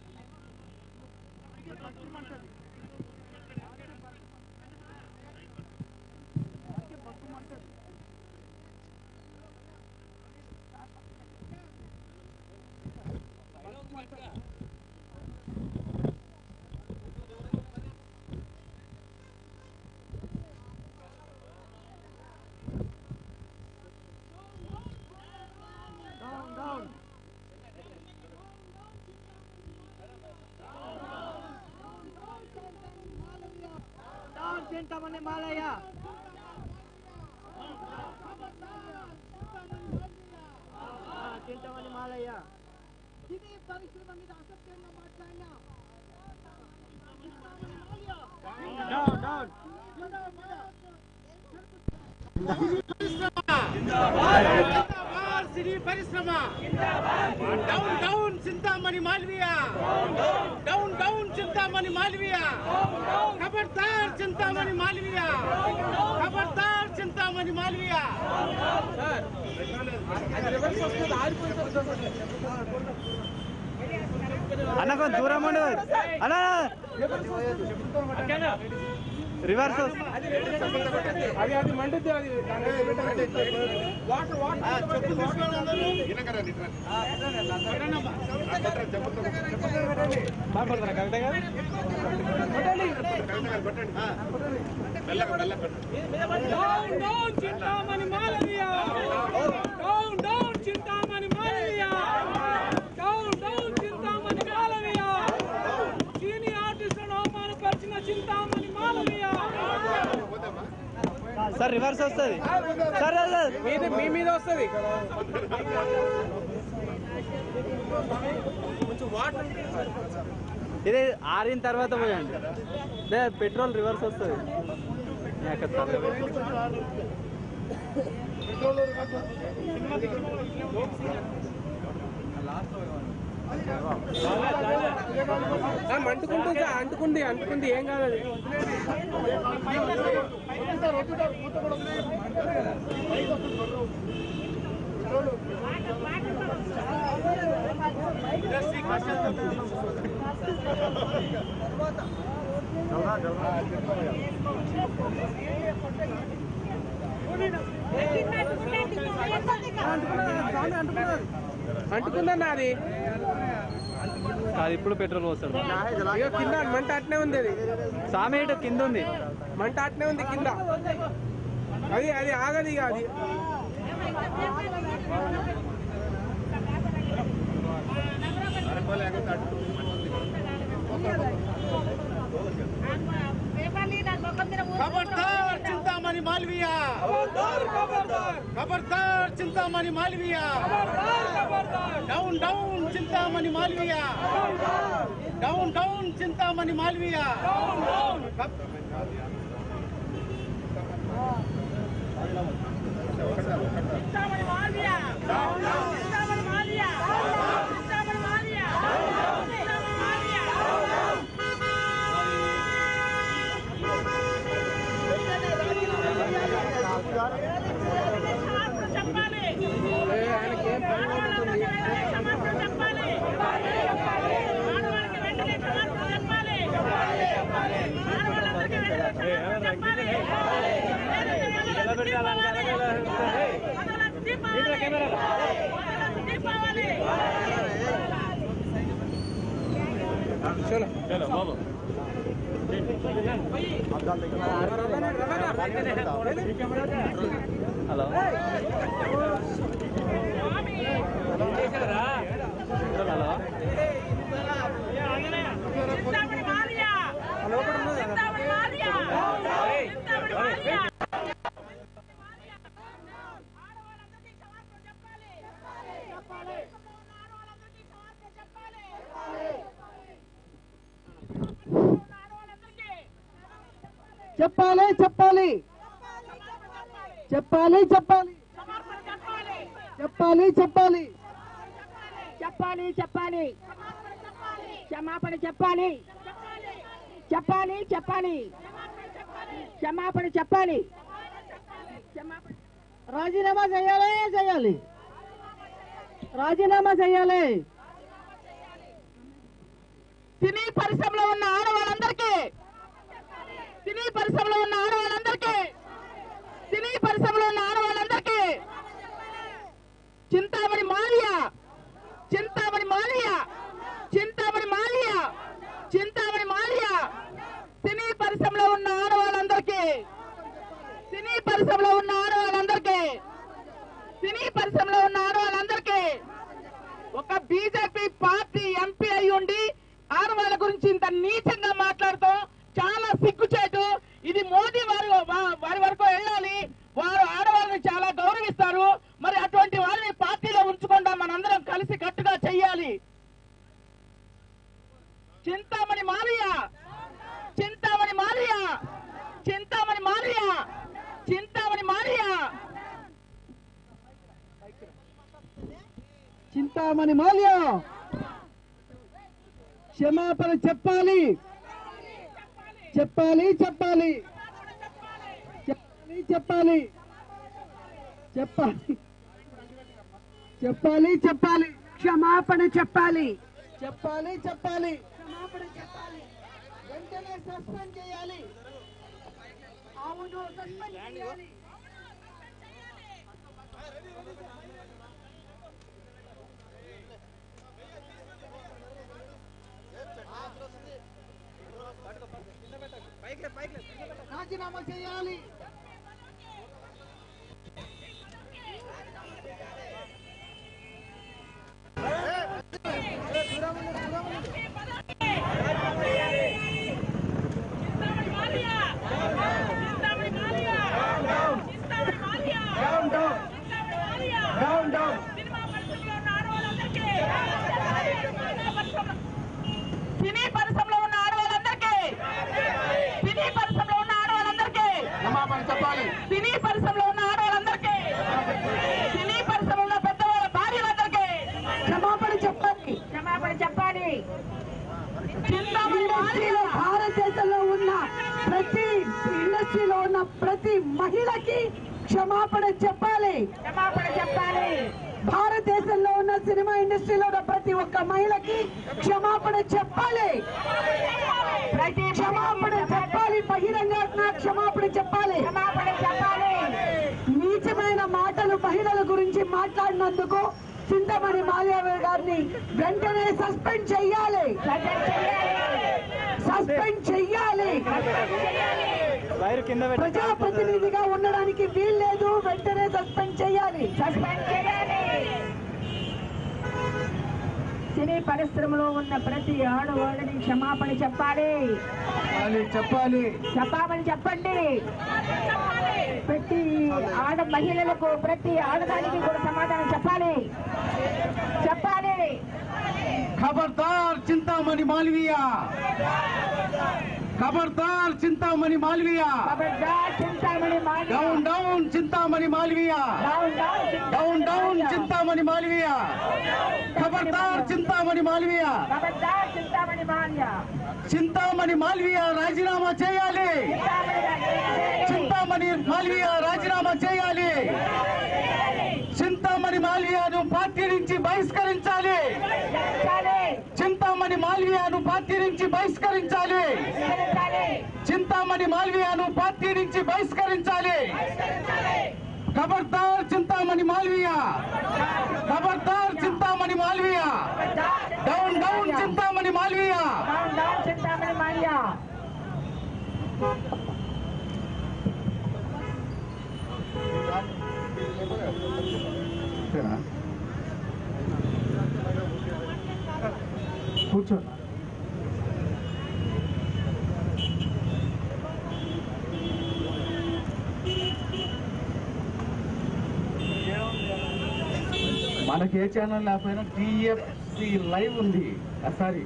చింతమని మాలయ్య ఆ, చింతమని మాలయ్య ఇది పరిశ్రమ మీద అసత్యంగా మాట్లాడినా డౌన్ డౌన్ సినీ పరిశ్రమ down down Chintamani Malviya down down Chintamani Malviya ఖబర్దార్ చింతామణి మాల్వియా ఖబర్దార్ చింతామణి మాల్వియా అన్న కొంచెం దూరం ఉండు అన్న రివర్స్ అది అది మండుద్ది అది water water down down Chintamani Malviya down down Chintamani Malviya down down Chintamani Malviya cine ఆర్టిస్టులను అవమానపరిచిన చింతామణి మాల్వియా సార్ రివర్స్ వస్తుంది సార్ సార్ మీ మీద వస్తుంది ఇది ఆరిన తర్వాత పోయండి లే పెట్రోల్ రివర్స్ వస్తుంది అక్కడ అంటుకుంటుంది అంటుకుంది అంటుకుంది ఏం కాదు అది అంటుకుందన్న అది అది ఇప్పుడు పెట్రోల్ పోస్తాడు ఇగో కింద మంట అట్నే ఉంది అది సామె ఇటు కింద ఉంది మంట అట్నే ఉంది కింద అది అది ఆగదు ఇక అది ఖబర్దార్ చింతామణి మాల్వియా ఖబర్దార్ Chintamani Malviya down down Chintamani Malviya down down Chintamani Malviya ఖబ్- హలో హలో చెప్పాలి చెప్పాలి చెప్పాలి చెప్పాలి చెప్పాలి చెప్పాలి చెప్పాలి చెప్పాలి క్షమాపణ చెప్పాలి చెప్పాలి చెప్పాలి క్షమాపణ చెప్పాలి క్షమాపణ రాజీనామా చేయాలి చేయాలి రాజీనామా చేయాలి సినీ పరిశ్రమలో ఉన్న ఆడవాళ్ళందరికీ సినీ పరిశ్రమలో ఉన్న ఆడవాళ్ళందరికీ సినీ పరిశ్రమలో ఉన్న ఆడవాళ్ళందరికీ చింతామణి మాలియా చింతామణి మాలియా చింతామణి మాలియా చింతామణి మాలియా సినీ పరిశ్రమలో ఉన్న ఆడవాళ్ళందరికీ సినీ పరిశ్రమలో ఉన్న ఆడవాళ్ళందరికీ సినీ పరిశ్రమలో ఉన్న ఆడవాళ్ళందరికీ ఒక బీజేపీ పార్టీ ఎంపీ అయి ఉండి ఆడవాళ్ళ గురించి ఇంత నీచంగా మాట్లాడుతూ చాలా సిగ్గుచేటు ఇది మోదీ వారి వా- వారి వరకు వెళ్ళాలి వారు ఆడవాళ్ళని చాలా గౌరవిస్తారు మరి అటువంటి వాళ్ళని పార్టీలో ఉంచకుండా మనందరం కలిసి కట్టుగా చెయ్యాలి చింతామణి మాలియ చింతామణి మాలియ చింతామణి మాలియ చింతామణి మాలియ చింతామణి మాల్య క్షమాపణ చెప్పాలి చెప్పాలి చెప్పాలి చెప్పాలి చెప్పాలి చెప్పాలి చెప్పాలి చెప్పాలి క్షమాపణ చెప్పాలి చెప్పాలి చెప్పాలి క్షమాపణ చెప్పాలి వెంటనే సస్పెండ్ చేయాలి అవును సస్పెండ్ చేయాలి రాజీనామా చేయాలి సినీ పరిశ్రమలో ఉన్న ఆడవాళ్ళందరికీ సినీ పరిశ్రమలో ఉన్న ఆడవాళ్ళందరికీ క్షమాపణ చెప్పాలి సినీ పరిశ్రమలో ఉన్న ఆడవాళ్ళందరికీ సినీ పరిశ్రమలో ఉన్న పెద్దవాళ్ళ భార్యలందరికీ క్షమాపణ చెప్పాలి క్షమాపణ చెప్పాలి చింతామణి ఇండస్ట్రీలో భారతదేశంలో ఉన్న ప్రతి ఇండస్ట్రీలో ఉన్న ప్రతి మహిళకి క్షమాపణ చెప్పాలి క్షమాపణ చెప్పాలి భారతదేశంలో ఉన్న సినిమా ఇండస్ట్రీలో ఉన్న ప్రతి ఒక్క మహిళకి క్షమాపణ చెప్పాలి ప్రతి క్షమాపణ చెప్పాలి బహిరంగ క్షమాపణ చెప్పాలి క్షమాపణ చెప్పాలి నీచమైన మాటలు మహిళల గురించి మాట్లాడినందుకు చింతమణి మాల్యావ గారిని వెంటనే సస్పెండ్ చెయ్యాలి సస్పెండ్ చెయ్యాలి వైరు కింద పెట్టి ప్రజాప్రతినిధిగా ఉండడానికి వీల్లేదు వెంటనే సస్పెండ్ చెయ్యాలి సస్పెండ్ చేయాలి సినీ పరిశ్రమలో ఉన్న ప్రతి ఆడవాళ్ళని క్షమాపణ చెప్పాలి చెప్పాలి చెప్పామని చెప్పండి ప్రతి ఆడ మహిళలకు ప్రతి ఆడదానికి కూడా సమాధానం చెప్పాలి చెప్పాలి ఖబర్దార్ చింతామణి మాల్వియా ఖబర్దార్ చింతామణి మాల్వియా ఖబర్దార్ Chintamani Malya. Down down Chintamani Malviya down down down down Chintamani Chintamani Malviya ఖబర్దార్ చింతామణి మాల్వియా ఖబర్దార్ చింతామణి మాల్యా. చింతామణి మాల్వియా రాజీనామా చేయాలి చింతామణి మాల్వియా రాజీనామా చేయాలి చింతామణి మాల్వియాను పార్టీ నుంచి బహిష్కరించాలి చెప్పాలి. చింతామణి మాల్వియాను పార్టీ నుంచి బహిష్కరించాలి చెప్పాలి. చింతామణి మాల్వియాను పార్టీ నుంచి బహిష్కరించాలి ఖబర్దార్ చింతామణి మాల్వియా ఖబర్దార్ Chintamani Malviya down down Chintamani Malviya down down Chintamani Malya. కూర్చో మనకి ఏ ఛానల్ లేకపోయినా టిఎఫ్సి లైవ్ ఉంది సారీ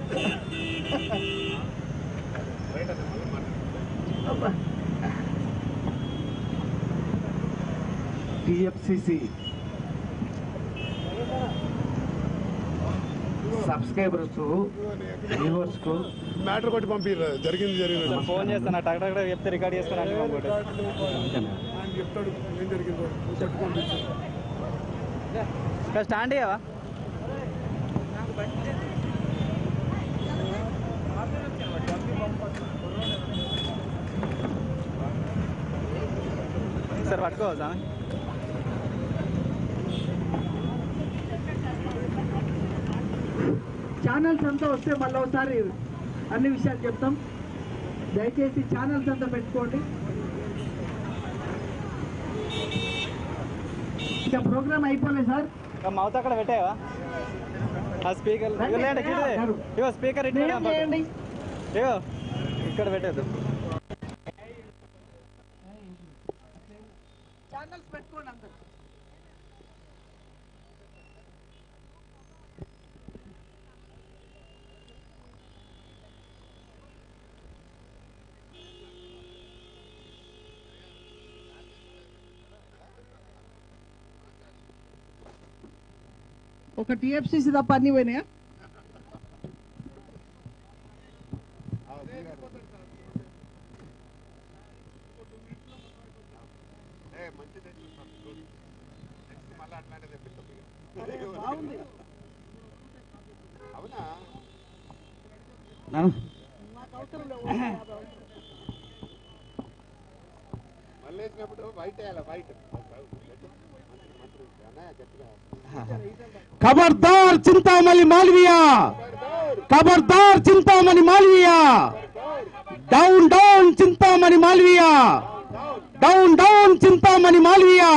టిఎఫ్సిసి సబ్స్క్రైబర్స్ వ్యూవర్స్ కు మ్యాటర్ కొట్టి పంపి జరిగింది జరిగింది ఫోన్ చేస్తాను టక్ టక్ టక్ చెప్తే రికార్డ్ చేస్తాను అంటే ఇంకోటి ఆయన చెప్తాడు ఏం జరిగిందో కొట్టి పంపించు ఇక్కడ స్టాండ్ ఇవ్వవా సార్ పట్టుకోవా స్వామి ఛానల్స్ అంతా వస్తే మళ్ళీ ఒకసారి అన్ని విషయాలు చెప్తాం దయచేసి ఛానల్స్ అంతా పెట్టుకోండి ఇక ప్రోగ్రామ్ అయిపోలేదు సార్ మౌత్ అక్కడ పెట్టావా ఆ స్పీకర్ లేదంటే ఇగో స్పీకర్ ఇటు ఏం చేయండి ఇగో ఇక్కడ పెట్టేద్దు ఛానల్స్ పెట్టుకోండి అందరు ఒక టిఎఫ్సిసి తప్ప అన్ని పోయినాయా ఏ మంచిదే నెక్స్ట్ మళ్ళీ అట్లాంటిదే తెప్పిస్తాం అరే, బాగుంది అవునా నాకు అవసరం లేవు ఓకే, యాభై అవసరం. మళ్ళీ వేసినప్పుడు వైట్ వేయాలి వైట్ మంత్రి అన్నయ్య గట్టిగా ఖబర్దార్ చింతామణి మాల్వియా ఖబర్దార్ Chintamani Malviya down down Chintamani Malviya down down Chintamani Malviya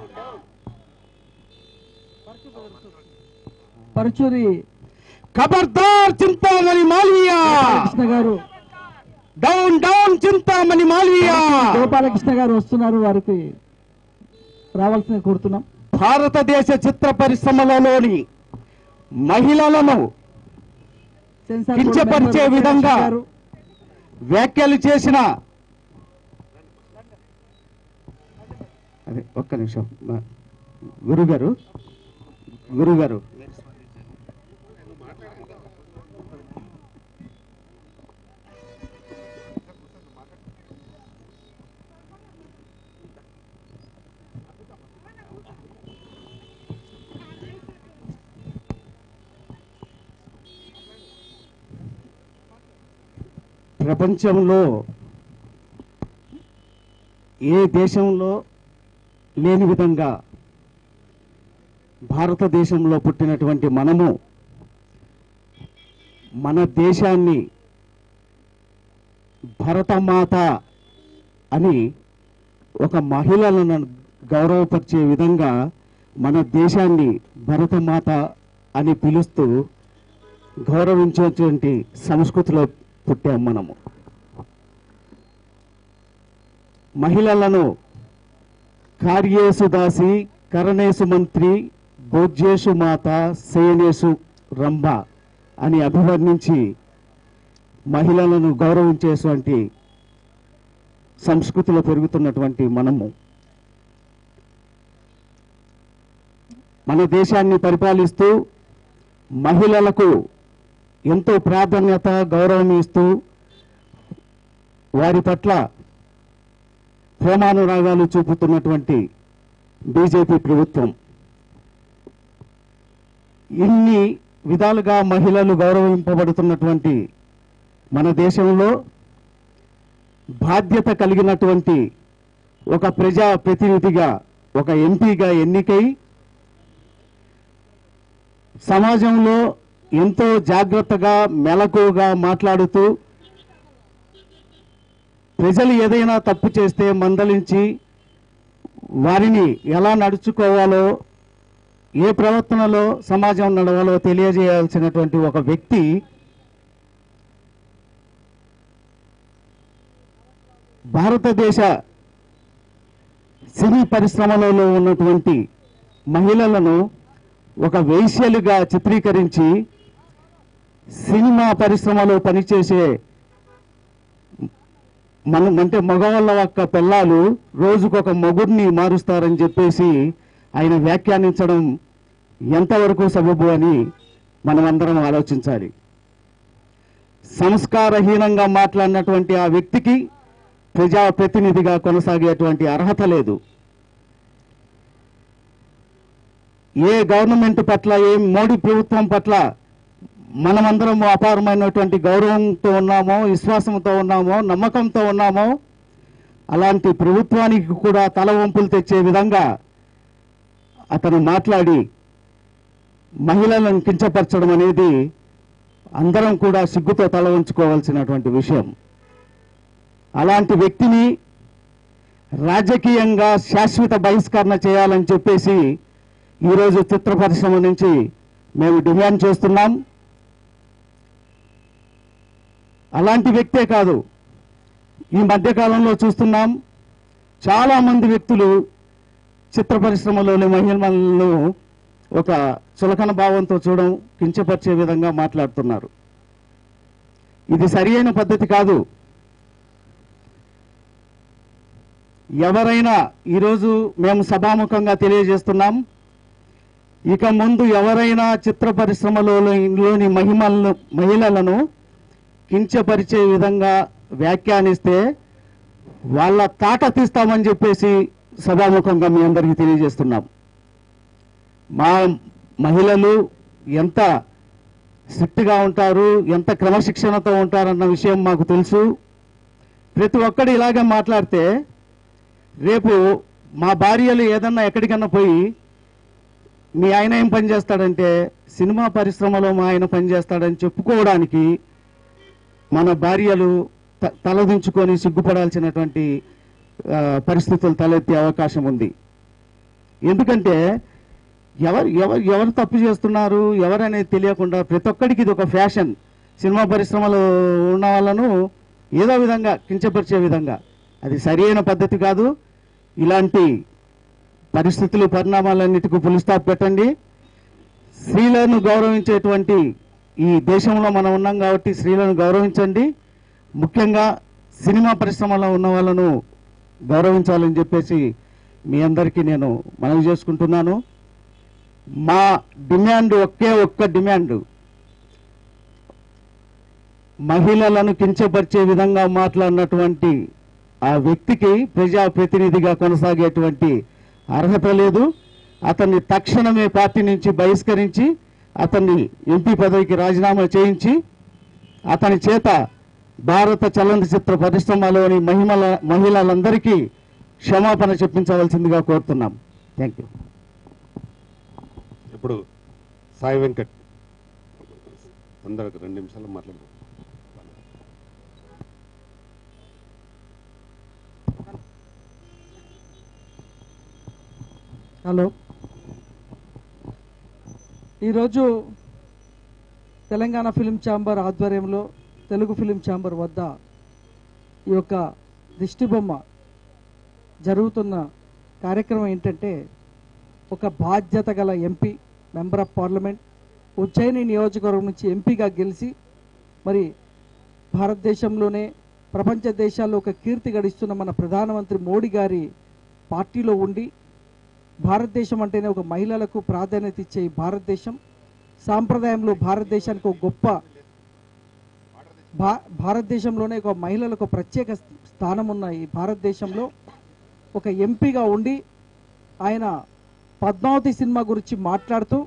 Paruchuri ఖబర్దార్ చింతామణి మాల్వియా కృష్ణ గారు డౌన్ డౌన్ చింతామణి మాల్వియా గోపాలకృష్ణ గారు వస్తున్నారు వారికి రావాల్సిన కోరుతున్నాం భారతదేశ చిత్ర పరిశ్రమలలోని మహిళలను సెన్సార్ కించపరిచే బోర్డు మెంబర్ విధంగా గారు వ్యాఖ్యలు చేసిన అదే ఒక్క నిమిషం మా గురుగారు గురుగారు ప్రపంచంలో ఏ దేశంలో లేని విధంగా భారతదేశంలో పుట్టినటువంటి మనము మన దేశాన్ని భరతమాత అని ఒక మహిళలను గౌరవపరిచే విధంగా మన దేశాన్ని భరతమాత అని పిలుస్తూ గౌరవించేటువంటి సంస్కృతిలో పుట్టాం మనము మహిళలను కార్యేసు దాసి కరణేసు మంత్రి భోజ్యేషు మాత సేనేసు రంభ అని అభివర్ణించి మహిళలను గౌరవించేటువంటి సంస్కృతిలో పెరుగుతున్నటువంటి మనము మన దేశాన్ని పరిపాలిస్తూ మహిళలకు ఎంతో ప్రాధాన్యత గౌరవం ఇస్తూ వారి పట్ల ప్రేమానురాగాలు చూపుతున్నటువంటి బీజేపీ ప్రభుత్వం ఇన్ని విధాలుగా మహిళలు గౌరవింపబడుతున్నటువంటి మన దేశంలో బాధ్యత కలిగినటువంటి ఒక ప్రజా ప్రతినిధిగా ఒక ఎంపీగా ఎన్నికై సమాజంలో ఎంతో జాగ్రత్తగా మెలకుగా మాట్లాడుతూ ప్రజలు ఏదైనా తప్పు చేస్తే మందలించి వారిని ఎలా నడుచుకోవాలో ఏ ప్రవర్తనలో సమాజం నడవాలో తెలియజేయాల్సినటువంటి ఒక వ్యక్తి భారతదేశ సినీ పరిశ్రమలలో ఉన్నటువంటి మహిళలను ఒక వేశ్యలుగా చిత్రీకరించి సినిమా పరిశ్రమలో పనిచేసే మన అంటే మగవాళ్ళ యొక్క పిల్లలు రోజుకొక మొగుడిని మారుస్తారని చెప్పేసి ఆయన వ్యాఖ్యానించడం ఎంతవరకు సబబు అని మనమందరం ఆలోచించాలి సంస్కారహీనంగా మాట్లాడినటువంటి ఆ వ్యక్తికి ప్రజాప్రతినిధిగా కొనసాగేటువంటి అర్హత లేదు ఏ గవర్నమెంట్ పట్ల ఏ మోడీ ప్రభుత్వం పట్ల మనమందరం అపారమైనటువంటి గౌరవంతో ఉన్నామో విశ్వాసంతో ఉన్నామో నమ్మకంతో ఉన్నామో అలాంటి ప్రభుత్వానికి కూడా తల వంపులు తెచ్చే విధంగా అతను మాట్లాడి మహిళలను కించపరచడం అనేది అందరం కూడా సిగ్గుతో తల ఉంచుకోవాల్సినటువంటి విషయం అలాంటి వ్యక్తిని రాజకీయంగా శాశ్వత బహిష్కరణ చేయాలని చెప్పేసి ఈరోజు చిత్ర పరిశ్రమ నుంచి మేము డిమాండ్ చేస్తున్నాం అలాంటి వ్యక్తే కాదు ఈ మధ్యకాలంలో చూస్తున్నాం చాలా మంది వ్యక్తులు చిత్ర పరిశ్రమలోని మహిళలను ఒక చులకన భావంతో చూడడం కించపరిచే విధంగా మాట్లాడుతున్నారు ఇది సరి అయిన పద్ధతి కాదు ఎవరైనా ఈరోజు మేము సభాముఖంగా తెలియజేస్తున్నాం ఇక ముందు ఎవరైనా చిత్ర పరిశ్రమలోని మహిమలను మహిళలను కించపరిచే విధంగా వ్యాఖ్యానిస్తే వాళ్ళ తాట తీస్తామని చెప్పేసి సభాముఖంగా మీ అందరికీ తెలియజేస్తున్నాం మా మహిళలు ఎంత స్ట్రిక్ట్గా ఉంటారు ఎంత క్రమశిక్షణతో ఉంటారన్న విషయం మాకు తెలుసు ప్రతి ఒక్కడు ఇలాగే మాట్లాడితే రేపు మా భార్యలు ఏదన్నా ఎక్కడికన్నా పోయి మీ ఆయన ఏం పని చేస్తాడంటే సినిమా పరిశ్రమలో మా ఆయన పని చేస్తాడని చెప్పుకోవడానికి మన భార్యలు త- తలదించుకొని సిగ్గుపడాల్సినటువంటి ఆ, పరిస్థితులు తలెత్తే అవకాశం ఉంది ఎందుకంటే ఎవరు ఎవరు ఎవరు తప్పు చేస్తున్నారు ఎవరనేది తెలియకుండా ప్రతి ఒక్కడికి ఇది ఒక ఫ్యాషన్ సినిమా పరిశ్రమలో ఉన్న వాళ్ళను ఏదో విధంగా కించపరిచే విధంగా అది సరైన పద్ధతి కాదు ఇలాంటి పరిస్థితులు పరిణామాలన్నిటికీ పులి స్టాప్ పెట్టండి స్త్రీలను గౌరవించేటువంటి ఈ దేశంలో మనం ఉన్నాం కాబట్టి స్త్రీలను గౌరవించండి ముఖ్యంగా సినిమా పరిశ్రమలో ఉన్న వాళ్ళను గౌరవించాలని చెప్పేసి మీ అందరికీ నేను మనవి చేసుకుంటున్నాను మా డిమాండ్ ఒకే ఒక్క డిమాండ్ మహిళలను కించపరిచే విధంగా మాట్లాడినటువంటి ఆ వ్యక్తికి ప్రజాప్రతినిధిగా కొనసాగేటువంటి అర్హత లేదు అతన్ని తక్షణమే పార్టీ నుంచి బహిష్కరించి అతన్ని ఎంపీ పదవికి రాజీనామా చేయించి అతని చేత భారత చలనచిత్ర పరిశ్రమలోని మహిళల మహిళలందరికీ క్షమాపణ చెప్పించవలసిందిగా కోరుతున్నాం థ్యాంక్ యూ ఇప్పుడు సాయి వెంకట్ అందరికి రెండు నిమిషాలు మాట్లాడదాం హలో ఈరోజు తెలంగాణ ఫిలిం ఛాంబర్ ఆధ్వర్యంలో తెలుగు ఫిలిం ఛాంబర్ వద్ద ఈ యొక్క దిష్టి బొమ్మ జరుగుతున్న కార్యక్రమం ఏంటంటే ఒక బాధ్యత గల MP member of parliament Ujjain నియోజకవర్గం నుంచి ఎంపీగా గెలిచి మరి భారతదేశంలోనే ప్రపంచ దేశాల్లో ఒక కీర్తి గడిస్తున్న మన ప్రధానమంత్రి మోడీ గారి పార్టీలో ఉండి భారతదేశం అంటేనే ఒక మహిళలకు ప్రాధాన్యత ఇచ్చే ఈ భారతదేశం సాంప్రదాయంలో భారతదేశానికి ఒక గొప్ప భా భారతదేశంలోనే ఒక మహిళలకు ఒక ప్రత్యేక స్థానం ఉన్న ఈ భారతదేశంలో ఒక ఎంపీగా ఉండి ఆయన పద్మావతి సినిమా గురించి మాట్లాడుతూ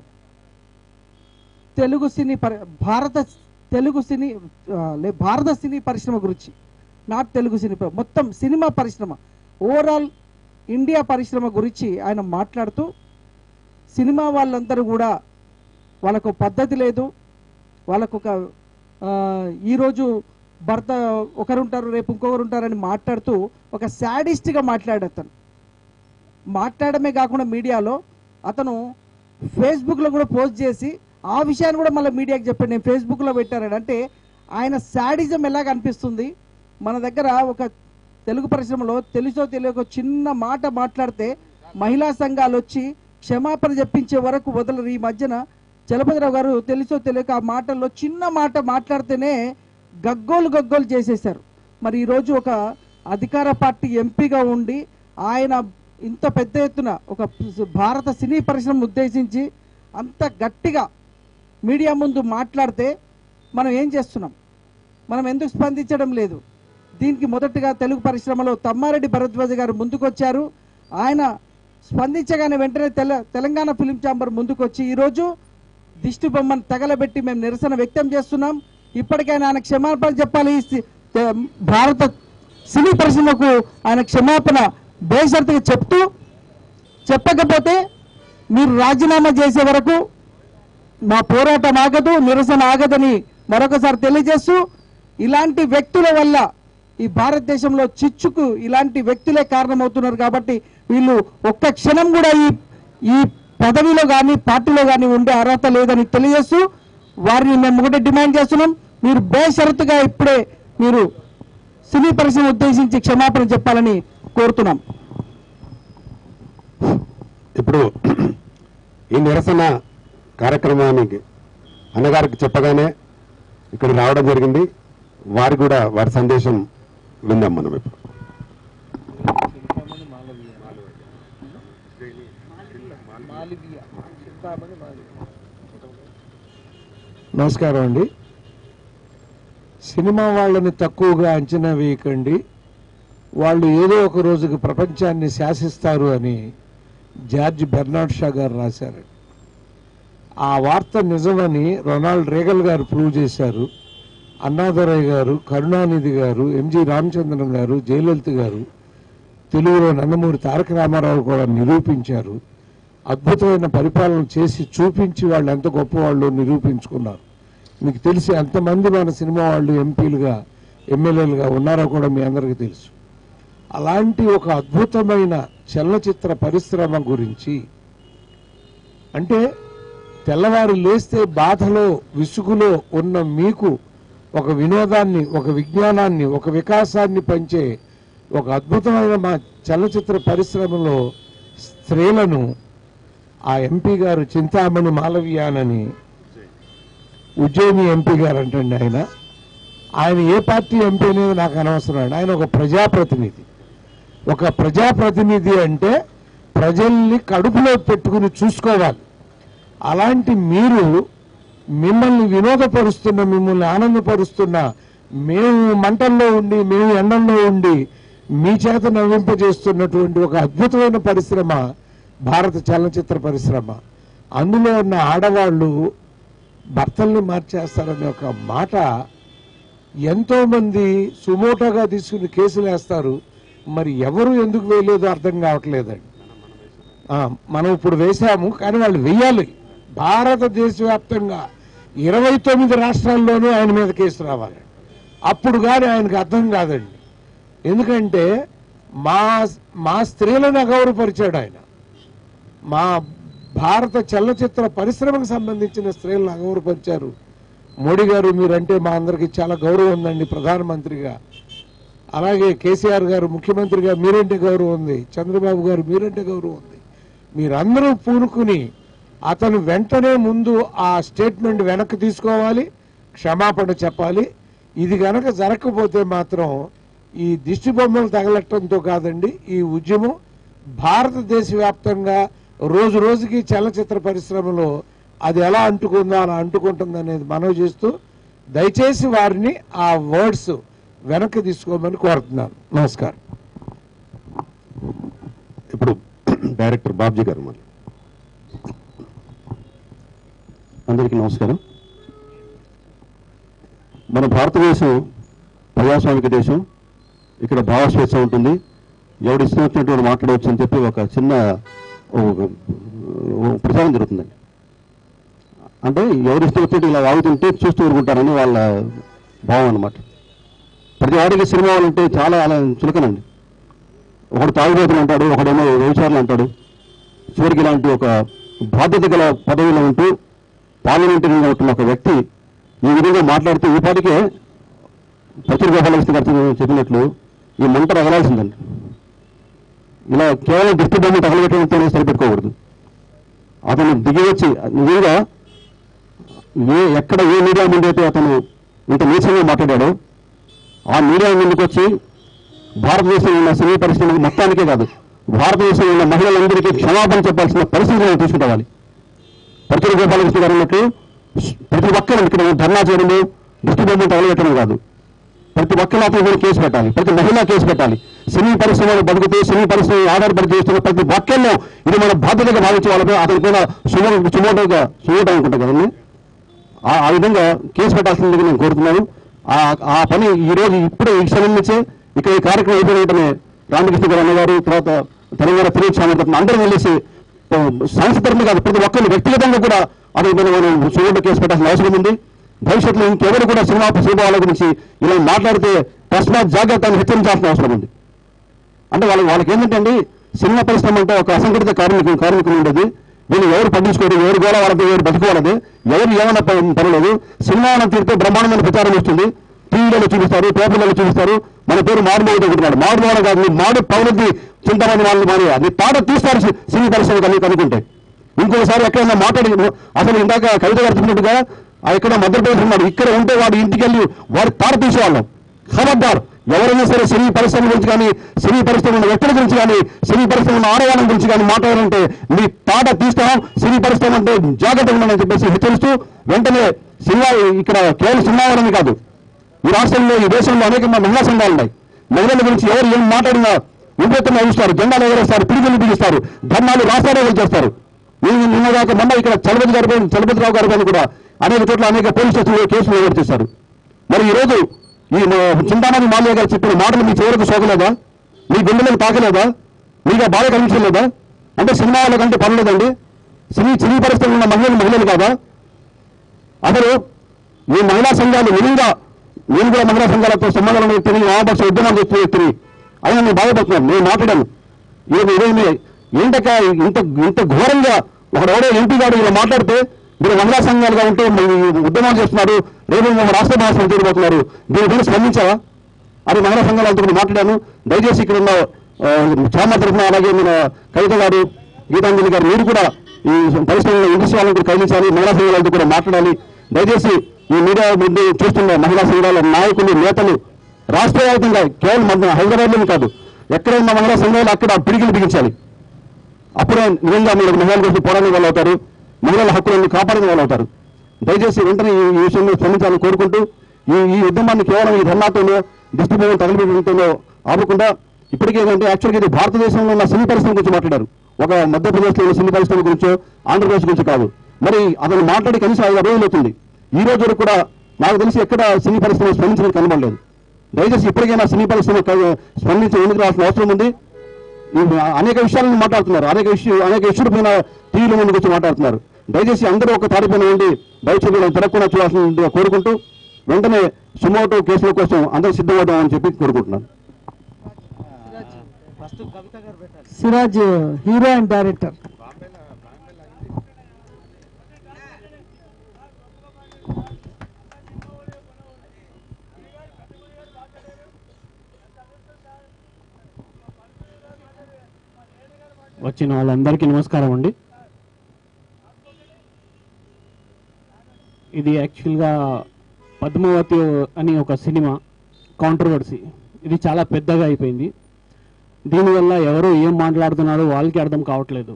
తెలుగు సినీ పరి భారత తెలుగు సినీ ఆ, లే భారత సినీ పరిశ్రమ గురించి నాట్ తెలుగు సినీ ప- మొత్తం సినిమా పరిశ్రమ ఓవరాల్ ఇండియా పరిశ్రమ గురించి ఆయన మాట్లాడుతూ సినిమా వాళ్ళందరూ కూడా వాళ్ళకు పద్ధతి లేదు వాళ్ళకు ఒక ఆ, ఈరోజు భర్త ఒకరు ఉంటారు రేపు ఇంకొకరు ఉంటారని మాట్లాడుతూ ఒక శాడిస్ట్గా మాట్లాడతాను మాట్లాడమే కాకుండా మీడియాలో అతను ఫేస్బుక్లో కూడా పోస్ట్ చేసి ఆ విషయాన్ని కూడా మళ్ళీ మీడియాకి చెప్పాడు నేను ఫేస్బుక్లో పెట్టాను అంటే ఆయన శాడిజం ఎలాగ అనిపిస్తుంది మన దగ్గర ఒక తెలుగు పరిశ్రమలో తెలుసో తెలియకో చిన్న మాట మాట్లాడితే మహిళా సంఘాలు వచ్చి క్షమాపణ చెప్పించే వరకు వదలరు ఈ మధ్యన చలపతిరావు గారు తెలుసో తెలియక ఆ మాటల్లో చిన్న మాట మాట్లాడితేనే గగ్గోలు గగ్గోలు చేసేశారు మరి ఈరోజు ఒక అధికార పార్టీ ఎంపీగా ఉండి ఆయన ఇంత పెద్ద ఎత్తున ఒక భారత సినీ పరిశ్రమ ఉద్దేశించి అంత గట్టిగా మీడియా ముందు మాట్లాడితే మనం ఏం చేస్తున్నాం మనం ఎందుకు స్పందించడం లేదు దీనికి మొదటగా తెలుగు పరిశ్రమలో తమ్మారెడ్డి భరద్వాజ గారు ముందుకొచ్చారు ఆయన స్పందించగానే వెంటనే తెల తెలంగాణ ఫిలిం ఛాంబర్ ముందుకొచ్చి ఈరోజు దిష్టి బొమ్మను తగలబెట్టి మేము నిరసన వ్యక్తం చేస్తున్నాం ఇప్పటికైనా ఆయన క్షమాపణ చెప్పాలి ఈ సి- తె- భారత సినీ పరిశ్రమకు ఆయన క్షమాపణ బేషరతుగా చెప్తూ చెప్పకపోతే మీరు రాజీనామా చేసే వరకు మా పోరాటం ఆగదు నిరసన ఆగదని మరొకసారి తెలియజేస్తూ ఇలాంటి వ్యక్తుల వల్ల ఈ భారతదేశంలో చిచ్చుకు ఇలాంటి వ్యక్తులే కారణమవుతున్నారు కాబట్టి వీళ్ళు ఒక్క క్షణం కూడా ఈ ఈ పదవిలో కానీ పార్టీలో కానీ ఉండే అర్హత లేదని తెలియజేస్తూ వారిని మేము ఒకటే డిమాండ్ చేస్తున్నాం మీరు బేషరతుగా ఇప్పుడే మీరు సినీ పరిశ్రమ ఉద్దేశించి క్షమాపణ చెప్పాలని కోరుతున్నాం ఇప్పుడు ఈ నిరసన కార్యక్రమానికి అన్నగారికి చెప్పగానే ఇక్కడ రావడం జరిగింది వారి కూడా వారి సందేశం విందాం మనం ఇప్పుడు నమస్కారం అండి సినిమా వాళ్ళని తక్కువగా అంచనా వేయకండి వాళ్ళు ఏదో ఒక రోజుకి ప్రపంచాన్ని శాసిస్తారు అని జార్జ్ బెర్నాడ్ షా గారు రాశారు ఆ వార్త నిజమని రొనాల్డ్ రేగల్ గారు ప్రూవ్ చేశారు అన్నాదురయ్య గారు కరుణానిధి గారు ఎంజి రామచంద్రన్ గారు జయలలిత గారు తెలుగులో నందమూరి తారక రామారావు కూడా నిరూపించారు అద్భుతమైన పరిపాలన చేసి చూపించి వాళ్ళు ఎంత గొప్పవాళ్ళు నిరూపించుకున్నారు మీకు తెలిసి ఎంతమంది మన సినిమా వాళ్ళు ఎంపీలుగా ఎమ్మెల్యేలుగా ఉన్నారో కూడా మీ అందరికీ తెలుసు అలాంటి ఒక అద్భుతమైన చలనచిత్ర పరిశ్రమ గురించి అంటే తెల్లవారు లేస్తే బాధలో విసుగులో ఉన్న మీకు ఒక వినోదాన్ని ఒక విజ్ఞానాన్ని ఒక వికాసాన్ని పంచే ఒక అద్భుతమైన మా చలనచిత్ర పరిశ్రమలో స్త్రీలను ఆ ఎంపీ గారు చింతామణి మాలవ్యానని ఉజ్జయిని ఎంపీ గారు అంటండి ఆయన ఆయన ఏ పార్టీ ఎంపీ అనేది నాకు అనవసరం అండి ఆయన ఒక ప్రజాప్రతినిధి ఒక ప్రజాప్రతినిధి అంటే ప్రజల్ని కడుపులో పెట్టుకుని చూసుకోవాలి అలాంటి మీరు మిమ్మల్ని వినోదపరుస్తున్న మిమ్మల్ని ఆనందపరుస్తున్న మేము మంటల్లో ఉండి మేము ఎండల్లో ఉండి మీ చేత నవ్వింపజేస్తున్నటువంటి ఒక అద్భుతమైన పరిశ్రమ భారత చలనచిత్ర పరిశ్రమ అందులో ఉన్న ఆడవాళ్ళు భర్తల్ని మార్చేస్తారనే ఒక మాట ఎంతో మంది సుమోటోగా తీసుకుని కేసులు వేస్తారు మరి ఎవరు ఎందుకు వేయలేదో అర్థం కావట్లేదండి ఆ, మనం ఇప్పుడు వేశాము కానీ వాళ్ళు వెయ్యాలి భారతదేశ వ్యాప్తంగా ఇరవై తొమ్మిది రాష్ట్రాల్లోనూ ఆయన మీద కేసు రావాలి అప్పుడు కానీ ఆయనకు అర్థం కాదండి ఎందుకంటే మా మా స్త్రీలను అగౌరవపరిచాడు ఆయన మా భారత చలనచిత్ర పరిశ్రమకు సంబంధించిన స్త్రీలను అగౌరవపరిచారు మోడీ గారు మీరంటే మా అందరికీ చాలా గౌరవం ఉందండి ప్రధానమంత్రిగా అలాగే కేసీఆర్ గారు ముఖ్యమంత్రిగా మీరంటే గౌరవం ఉంది చంద్రబాబు గారు మీరంటే గౌరవం ఉంది మీరందరూ పూనుకుని అతను వెంటనే ముందు ఆ స్టేట్మెంట్ వెనక్కి తీసుకోవాలి క్షమాపణ చెప్పాలి ఇది గనక జరగకపోతే మాత్రం ఈ దిష్టి బొమ్మలు తగలటంతో కాదండి ఈ ఉద్యమం భారతదేశ వ్యాప్తంగా రోజు రోజుకి చలనచిత్ర పరిశ్రమలో అది ఎలా అంటుకుందో అలా అంటుకుంటుంది అనేది మనవి చేస్తూ దయచేసి వారిని ఆ వర్డ్స్ వెనక్కి తీసుకోమని కోరుతున్నాను నమస్కారం ఇప్పుడు డైరెక్టర్ బాబ్జీ గారు మరి అందరికీ నమస్కారం మన భారతదేశం ప్రజాస్వామిక దేశం ఇక్కడ భావస్వేచ్ఛ ఉంటుంది ఎవడు ఇష్టం వచ్చినట్టు వాడు మాట్లాడవచ్చు అని చెప్పి ఒక చిన్న ఒక- ఒక ప్రచారం జరుగుతుందండి అంటే ఎవరు ఇష్టం వచ్చినట్టు ఇలా వాగుతుంటే చూస్తూ ఊరుకుంటారని వాళ్ళ భావం అన్నమాట ప్రతి వాడికి సినిమా వాళ్ళంటే చాలా అలా చులకనండి ఒకడు తాగుబోతులు అంటాడు ఒకడేమో వ్యభిచారులు అంటాడు చివరికి ఇలాంటి ఒక బాధ్యత గల పదవిలో ఉంటూ పార్లమెంటరీగా ఉంటున్న ఒక వ్యక్తి ఈ విధంగా మాట్లాడితే ఈ పాటికే ప్రచుర గోపాలకృష్ణ గారు చెప్పినట్లు ఈ మంట రగలాల్సిందండి ఇలా కేవలం దిష్టి బొమ్మ తగలబెట్టడంతోనే సరిపెట్టుకోకూడదు అతను దిగి వచ్చి నిజంగా ఏ ఎక్కడ ఏ మీడియా ముందైతే అతను ఇంత నీచంగా మాట్లాడాడో ఆ మీడియా ముందుకు వచ్చి భారతదేశంలో ఉన్న సినీ పరిశ్రమ మొత్తానికే కాదు భారతదేశంలో ఉన్న మహిళలందరికీ క్షమాపణ చెప్పాల్సిన పరిస్థితులను తీసుకుంటావాలి ప్రచుర గోపాలకృష్ణ గారు అన్నట్టు ప్రతి ఒక్కరు ఇక్కడ ధర్నా చేయడము దృష్టి బొమ్మ తగలబెట్టడం కాదు ప్రతి ఒక్కరు అతని మీద కేసు పెట్టాలి ప్రతి మహిళ కేసు పెట్టాలి సినీ పరిశ్రమలో బతుకుతూ సినీ పరిశ్రమ ఆధారపడి చేస్తున్న ప్రతి ఒక్కరిలో ఇది మన బాధ్యతగా భావించే వాళ్ళపై అతని మీద సుమో సుమోటోగా సుమోటో అనుకుంటా కదండి ఆ ఆ విధంగా కేసు పెట్టాల్సిందిగా నేను కోరుతున్నాను ఆ ఆ పని ఈ రోజు ఇప్పుడే ఈ క్షణం నుంచే ఇక్కడ ఈ కార్యక్రమం అయిపోయిన వెంటనే రామకృష్ణ గారు అన్నగారు తర్వాత తెలంగాణ ఫిరోజ్ స్వామి గారు అందరూ వెళ్ళేసి సంస్థ తరఫున కాదు ప్రతి ఒక్కరిని వ్యక్తిగతంగా కూడా అతని మీద మనం సుమోటో కేసు పెట్టాల్సిన అవసరం ఉంది భవిష్యత్తులో ఇంకెవరు కూడా సినిమా సినిమా వాళ్ళ గురించి ఇలా మాట్లాడితే తస్మాత్ జాగ్రత్త అని హెచ్చరించాల్సిన అవసరం ఉంది అంటే వాళ్ళకి వాళ్ళకి ఏంటంటే అండి సినిమా పరిశ్రమ అంటే ఒక అసంఘటిత కార్మికులు కార్మికులు ఉండేది వీళ్ళు ఎవరు పట్టించుకోరు ఎవరు గోల వాళ్ళది ఎవరు బతుకోవాలది ఎవరు ఏమన్నా ప- పర్వాలేదు సినిమా అన్న తీరితే బ్రహ్మాండమైన ప్రచారం వస్తుంది టీవీలలో చూపిస్తారు పేపర్లలో చూపిస్తారు మన పేరు మాడు మోగుతూ ఉంటున్నాడు మాడు మోడ కాదు నీ మాడు పౌరుద్ది చింతమంది వాళ్ళు మారి నీ తాట తీస్తారు సి- సినీ పరిశ్రమ కలిగి కనుకుంటే ఇంకోసారి ఎక్కడైనా మాట్లాడి అసలు ఇందాక కవిత గారు చెప్పినట్టుగా ఆ ఇక్కడ మధ్యప్రదేశ్ ఉన్నాడు ఇక్కడ ఉంటే వాడు ఇంటికి వెళ్ళి వాడి తాట తీసేవాళ్ళం ఖబర్దార్ ఎవరైనా సరే సినీ పరిశ్రమ గురించి కానీ సినీ పరిశ్రమ ఉన్న వ్యక్తుల గురించి కానీ సినీ పరిశ్రమ ఉన్న ఆడవాళ్ళ గురించి కానీ మాట్లాడాలంటే మీ తాట తీస్తాం సినీ పరిశ్రమ అంటే జాగ్రత్తగా ఉండమని చెప్పేసి హెచ్చరిస్తూ వెంటనే సినిమా ఇక్కడ కేవలం సినిమా వాళ్ళని కాదు ఈ రాష్ట్రంలో ఈ దేశంలో అనేక మంది మహిళా సంఘాలు ఉన్నాయి మహిళల గురించి ఎవరు ఏం మాట్లాడినా ఉద్యోగం నవ్విస్తారు జెండాలు ఎగరేస్తారు పిడిగిలు బిగిస్తారు ధర్నాలు రాస్తారోగులు చేస్తారు నేను నిన్నదాకా మొన్న ఇక్కడ చలపతి గారి పైన చలపతిరావు గారి పైన కూడా అనేక చోట్ల అనేక పోలీస్ స్టేషన్లో కేసులు నమోదు చేశారు మరి ఈ రోజు ఈ చింతామణి మాల్య గారు చెప్పిన మాటలు మీ చివరకు సోకలేదా మీ గుండెలకు తాకలేదా మీకు ఆ బాధ కలిగించలేదా అంటే సినిమా వాళ్ళకంటే పర్లేదండి సినీ సినీ పరిస్థితుల్లో ఉన్న మహిళలు మహిళలు కాదా అసలు ఈ మహిళా సంఘాలు నిజంగా నేను కూడా మహిళా సంఘాలతో సంబంధం ఉన్న వ్యక్తిని వామపక్ష ఉద్యమాలు చేస్తున్న వ్యక్తిని అయినా నేను బాధపడుతున్నాను నేను మాట్లాడాను ఈయన ఇదేమి ఏంటక ఇంత ఇంత ఘోరంగా ఒకడెవడో ఎంపీ గారు ఇలా మాట్లాడితే మీరు మహిళా సంఘాలుగా ఉంటే మీ ఉద్యమాలు చేస్తున్నారు రేపు మా రాష్ట్ర మహాసభ తీరిపోతున్నారు దీనిపైన స్పందించావా అని మహిళా సంఘాలతో కూడా మాట్లాడాను దయచేసి ఇక్కడ ఉన్న ఆ, చామ తరఫున అలాగే మన కవిత గారు గీతాంజలి గారు మీరు కూడా ఈ పరిశ్రమలో ఇండస్ట్రీ వాళ్ళని కూడా కలిగించాలి మహిళా సంఘాలతో కూడా మాట్లాడాలి దయచేసి ఈ మీడియా ముందు చూస్తున్న మహిళా సంఘాల నాయకులు నేతలు రాష్ట్ర వ్యాప్తంగా కేవలం మన హైదరాబాద్లోనే కాదు ఎక్కడ ఉన్న మహిళా సంఘాలు అక్కడ పిడికిలు బిగించాలి అప్పుడే నిజంగా మీరు మహిళల గురించి పోరాడే వాళ్ళు అవుతారు మహిళల హక్కులను కాపాడిన వాళ్ళు అవుతారు దయచేసి వెంటనే ఈ ఈ విషయంలో స్పందించాలని కోరుకుంటూ ఈ ఈ ఉద్యమాన్ని కేవలం ఈ ధర్నాతోనో డిస్ట్రిబ్యూషన్ తగలబెట్టడంతోనో ఆపకుండా ఇప్పటికే ఏంటంటే యాక్చువల్గా ఇది భారతదేశంలో ఉన్న సినీ పరిశ్రమ గురించి మాట్లాడారు ఒక మధ్యప్రదేశ్లో ఉన్న సినీ పరిశ్రమ గురించో ఆంధ్రప్రదేశ్ గురించి కాదు మరి అతను మాట్లాడి కనీసం ఐదు రోజులు అవుతుంది ఈ రోజు వరకు కూడా నాకు తెలిసి ఎక్కడ సినీ పరిశ్రమ స్పందించడానికి కనబడలేదు దయచేసి ఇప్పటికైనా సినీ పరిశ్రమ క- స్పందించి ముందుకు రావాల్సిన అవసరం ఉంది ఈ అనేక విషయాలను మాట్లాడుతున్నారు అనేక విషయం అనేక ఇష్యూల పైన టీవీల ముందుకు వచ్చి మాట్లాడుతున్నారు దయచేసి అందరూ ఒక తాటి పైన ఉండి దయచేసి తిరగకుండా చూడాల్సిందిగా కోరుకుంటూ వెంటనే సుమోటో కేసుల కోసం అందరూ సిద్ధమవుదాం అని చెప్పి కోరుకుంటున్నాను సిరాజ్ హీరో అండ్ డైరెక్టర్ వచ్చిన వాళ్ళందరికీ నమస్కారం అండి ఇది యాక్చువల్గా పద్మావతి అని ఒక సినిమా కాంట్రవర్సీ ఇది చాలా పెద్దగా అయిపోయింది దీనివల్ల ఎవరు ఏం మాట్లాడుతున్నారో వాళ్ళకి అర్థం కావట్లేదు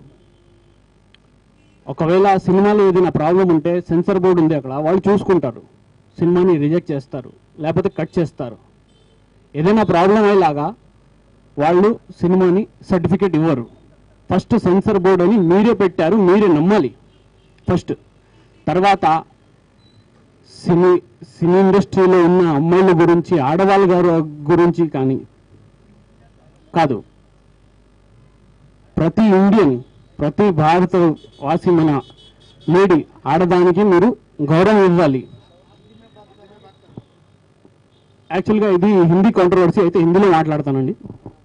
ఒకవేళ సినిమాలో ఏదైనా ప్రాబ్లం ఉంటే సెన్సర్ బోర్డు ఉంది అక్కడ వాళ్ళు చూసుకుంటారు సినిమాని రిజెక్ట్ చేస్తారు లేకపోతే కట్ చేస్తారు ఏదైనా ప్రాబ్లం అయ్యేలాగా వాళ్ళు సినిమాని సర్టిఫికేట్ ఇవ్వరు ఫస్ట్ సెన్సర్ బోర్డు అని మీరే పెట్టారు మీరే నమ్మాలి ఫస్ట్ తర్వాత సినీ సినీ ఇండస్ట్రీలో ఉన్న అమ్మాయిల గురించి ఆడవాళ్ళ గారు గురించి కానీ కాదు ప్రతి ఇండియన్ ప్రతి భారతవాసి మన లేడీ ఆడదానికి మీరు గౌరవం ఇవ్వాలి యాక్చువల్గా ఇది హిందీ కాంట్రవర్సీ అయితే హిందీలో మాట్లాడతానండి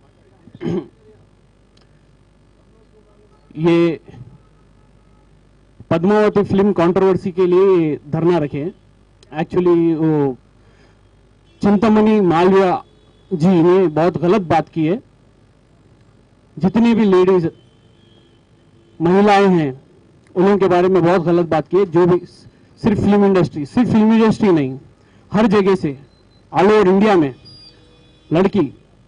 ये पद्मावती फिल्म कंट्रोवर्सी के लिए धरना रखे एक्चुअली वो चिंतामणि मालविया जी ने बहुत गलत बात की है जितनी भी लेडीज महिलाएं हैं उनके बारे में बहुत गलत बात की है जो भी सिर्फ फिल्म इंडस्ट्री सिर्फ फिल्म इंडस्ट्री नहीं हर जगह से ऑल ओवर इंडिया में लड़की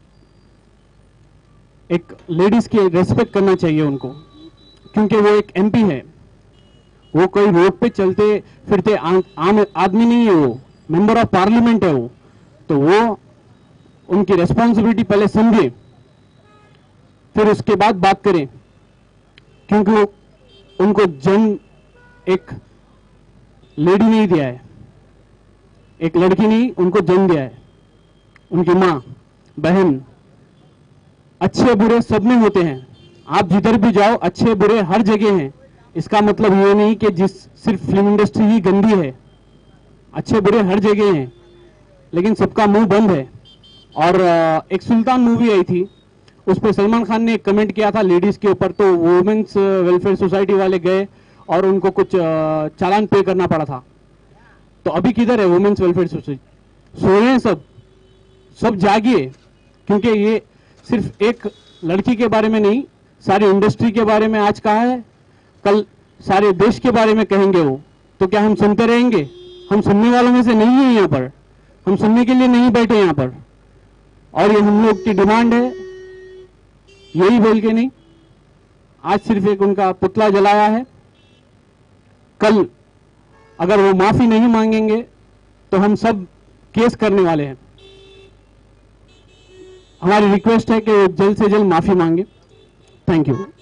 एक लेडीज की रेस्पेक्ट करना चाहिए उनको क्योंकि वो एक एमपी है वो कोई रोड पे चलते फिरते आम आम आदमी नहीं है वो मेंबर ऑफ पार्लियामेंट है वो तो वो उनकी रेस्पॉन्सिबिलिटी पहले समझे फिर उसके बाद बात करें क्योंकि वो उनको जन्म एक लेडी नहीं दिया है एक लड़की नहीं उनको जन्म दिया है उनकी माँ बहन अच्छे बुरे सब में होते हैं आप जिधर भी जाओ अच्छे बुरे हर जगह हैं इसका मतलब ये नहीं कि जिस सिर्फ फिल्म इंडस्ट्री ही गंदी है अच्छे बुरे हर जगह हैं लेकिन सबका मुंह बंद है और अ, एक सुल्तान मूवी आई थी उस पर सलमान खान ने एक कमेंट किया था लेडीज के ऊपर तो वुमेन्स वेलफेयर सोसाइटी वाले गए और उनको कुछ अ, चालान पे करना पड़ा था तो अभी किधर है वुमेन्स वेलफेयर सोसाइटी सो रहे हैं सब सब जागिए क्योंकि ये सिर्फ एक लड़की के बारे में नहीं सारी इंडस्ट्री के बारे में आज कहा है कल सारे देश के बारे में कहेंगे वो तो क्या हम सुनते रहेंगे हम सुनने वालों में से नहीं है यहाँ पर हम सुनने के लिए नहीं बैठे यहाँ पर और ये हम लोग की डिमांड है यही बोल के नहीं आज सिर्फ एक उनका पुतला जलाया है कल अगर वो माफी नहीं मांगेंगे तो हम सब केस करने वाले हैं हमारी रिक्वेस्ट है कि वो जल्द से जल्द माफी मांगे थैंक यू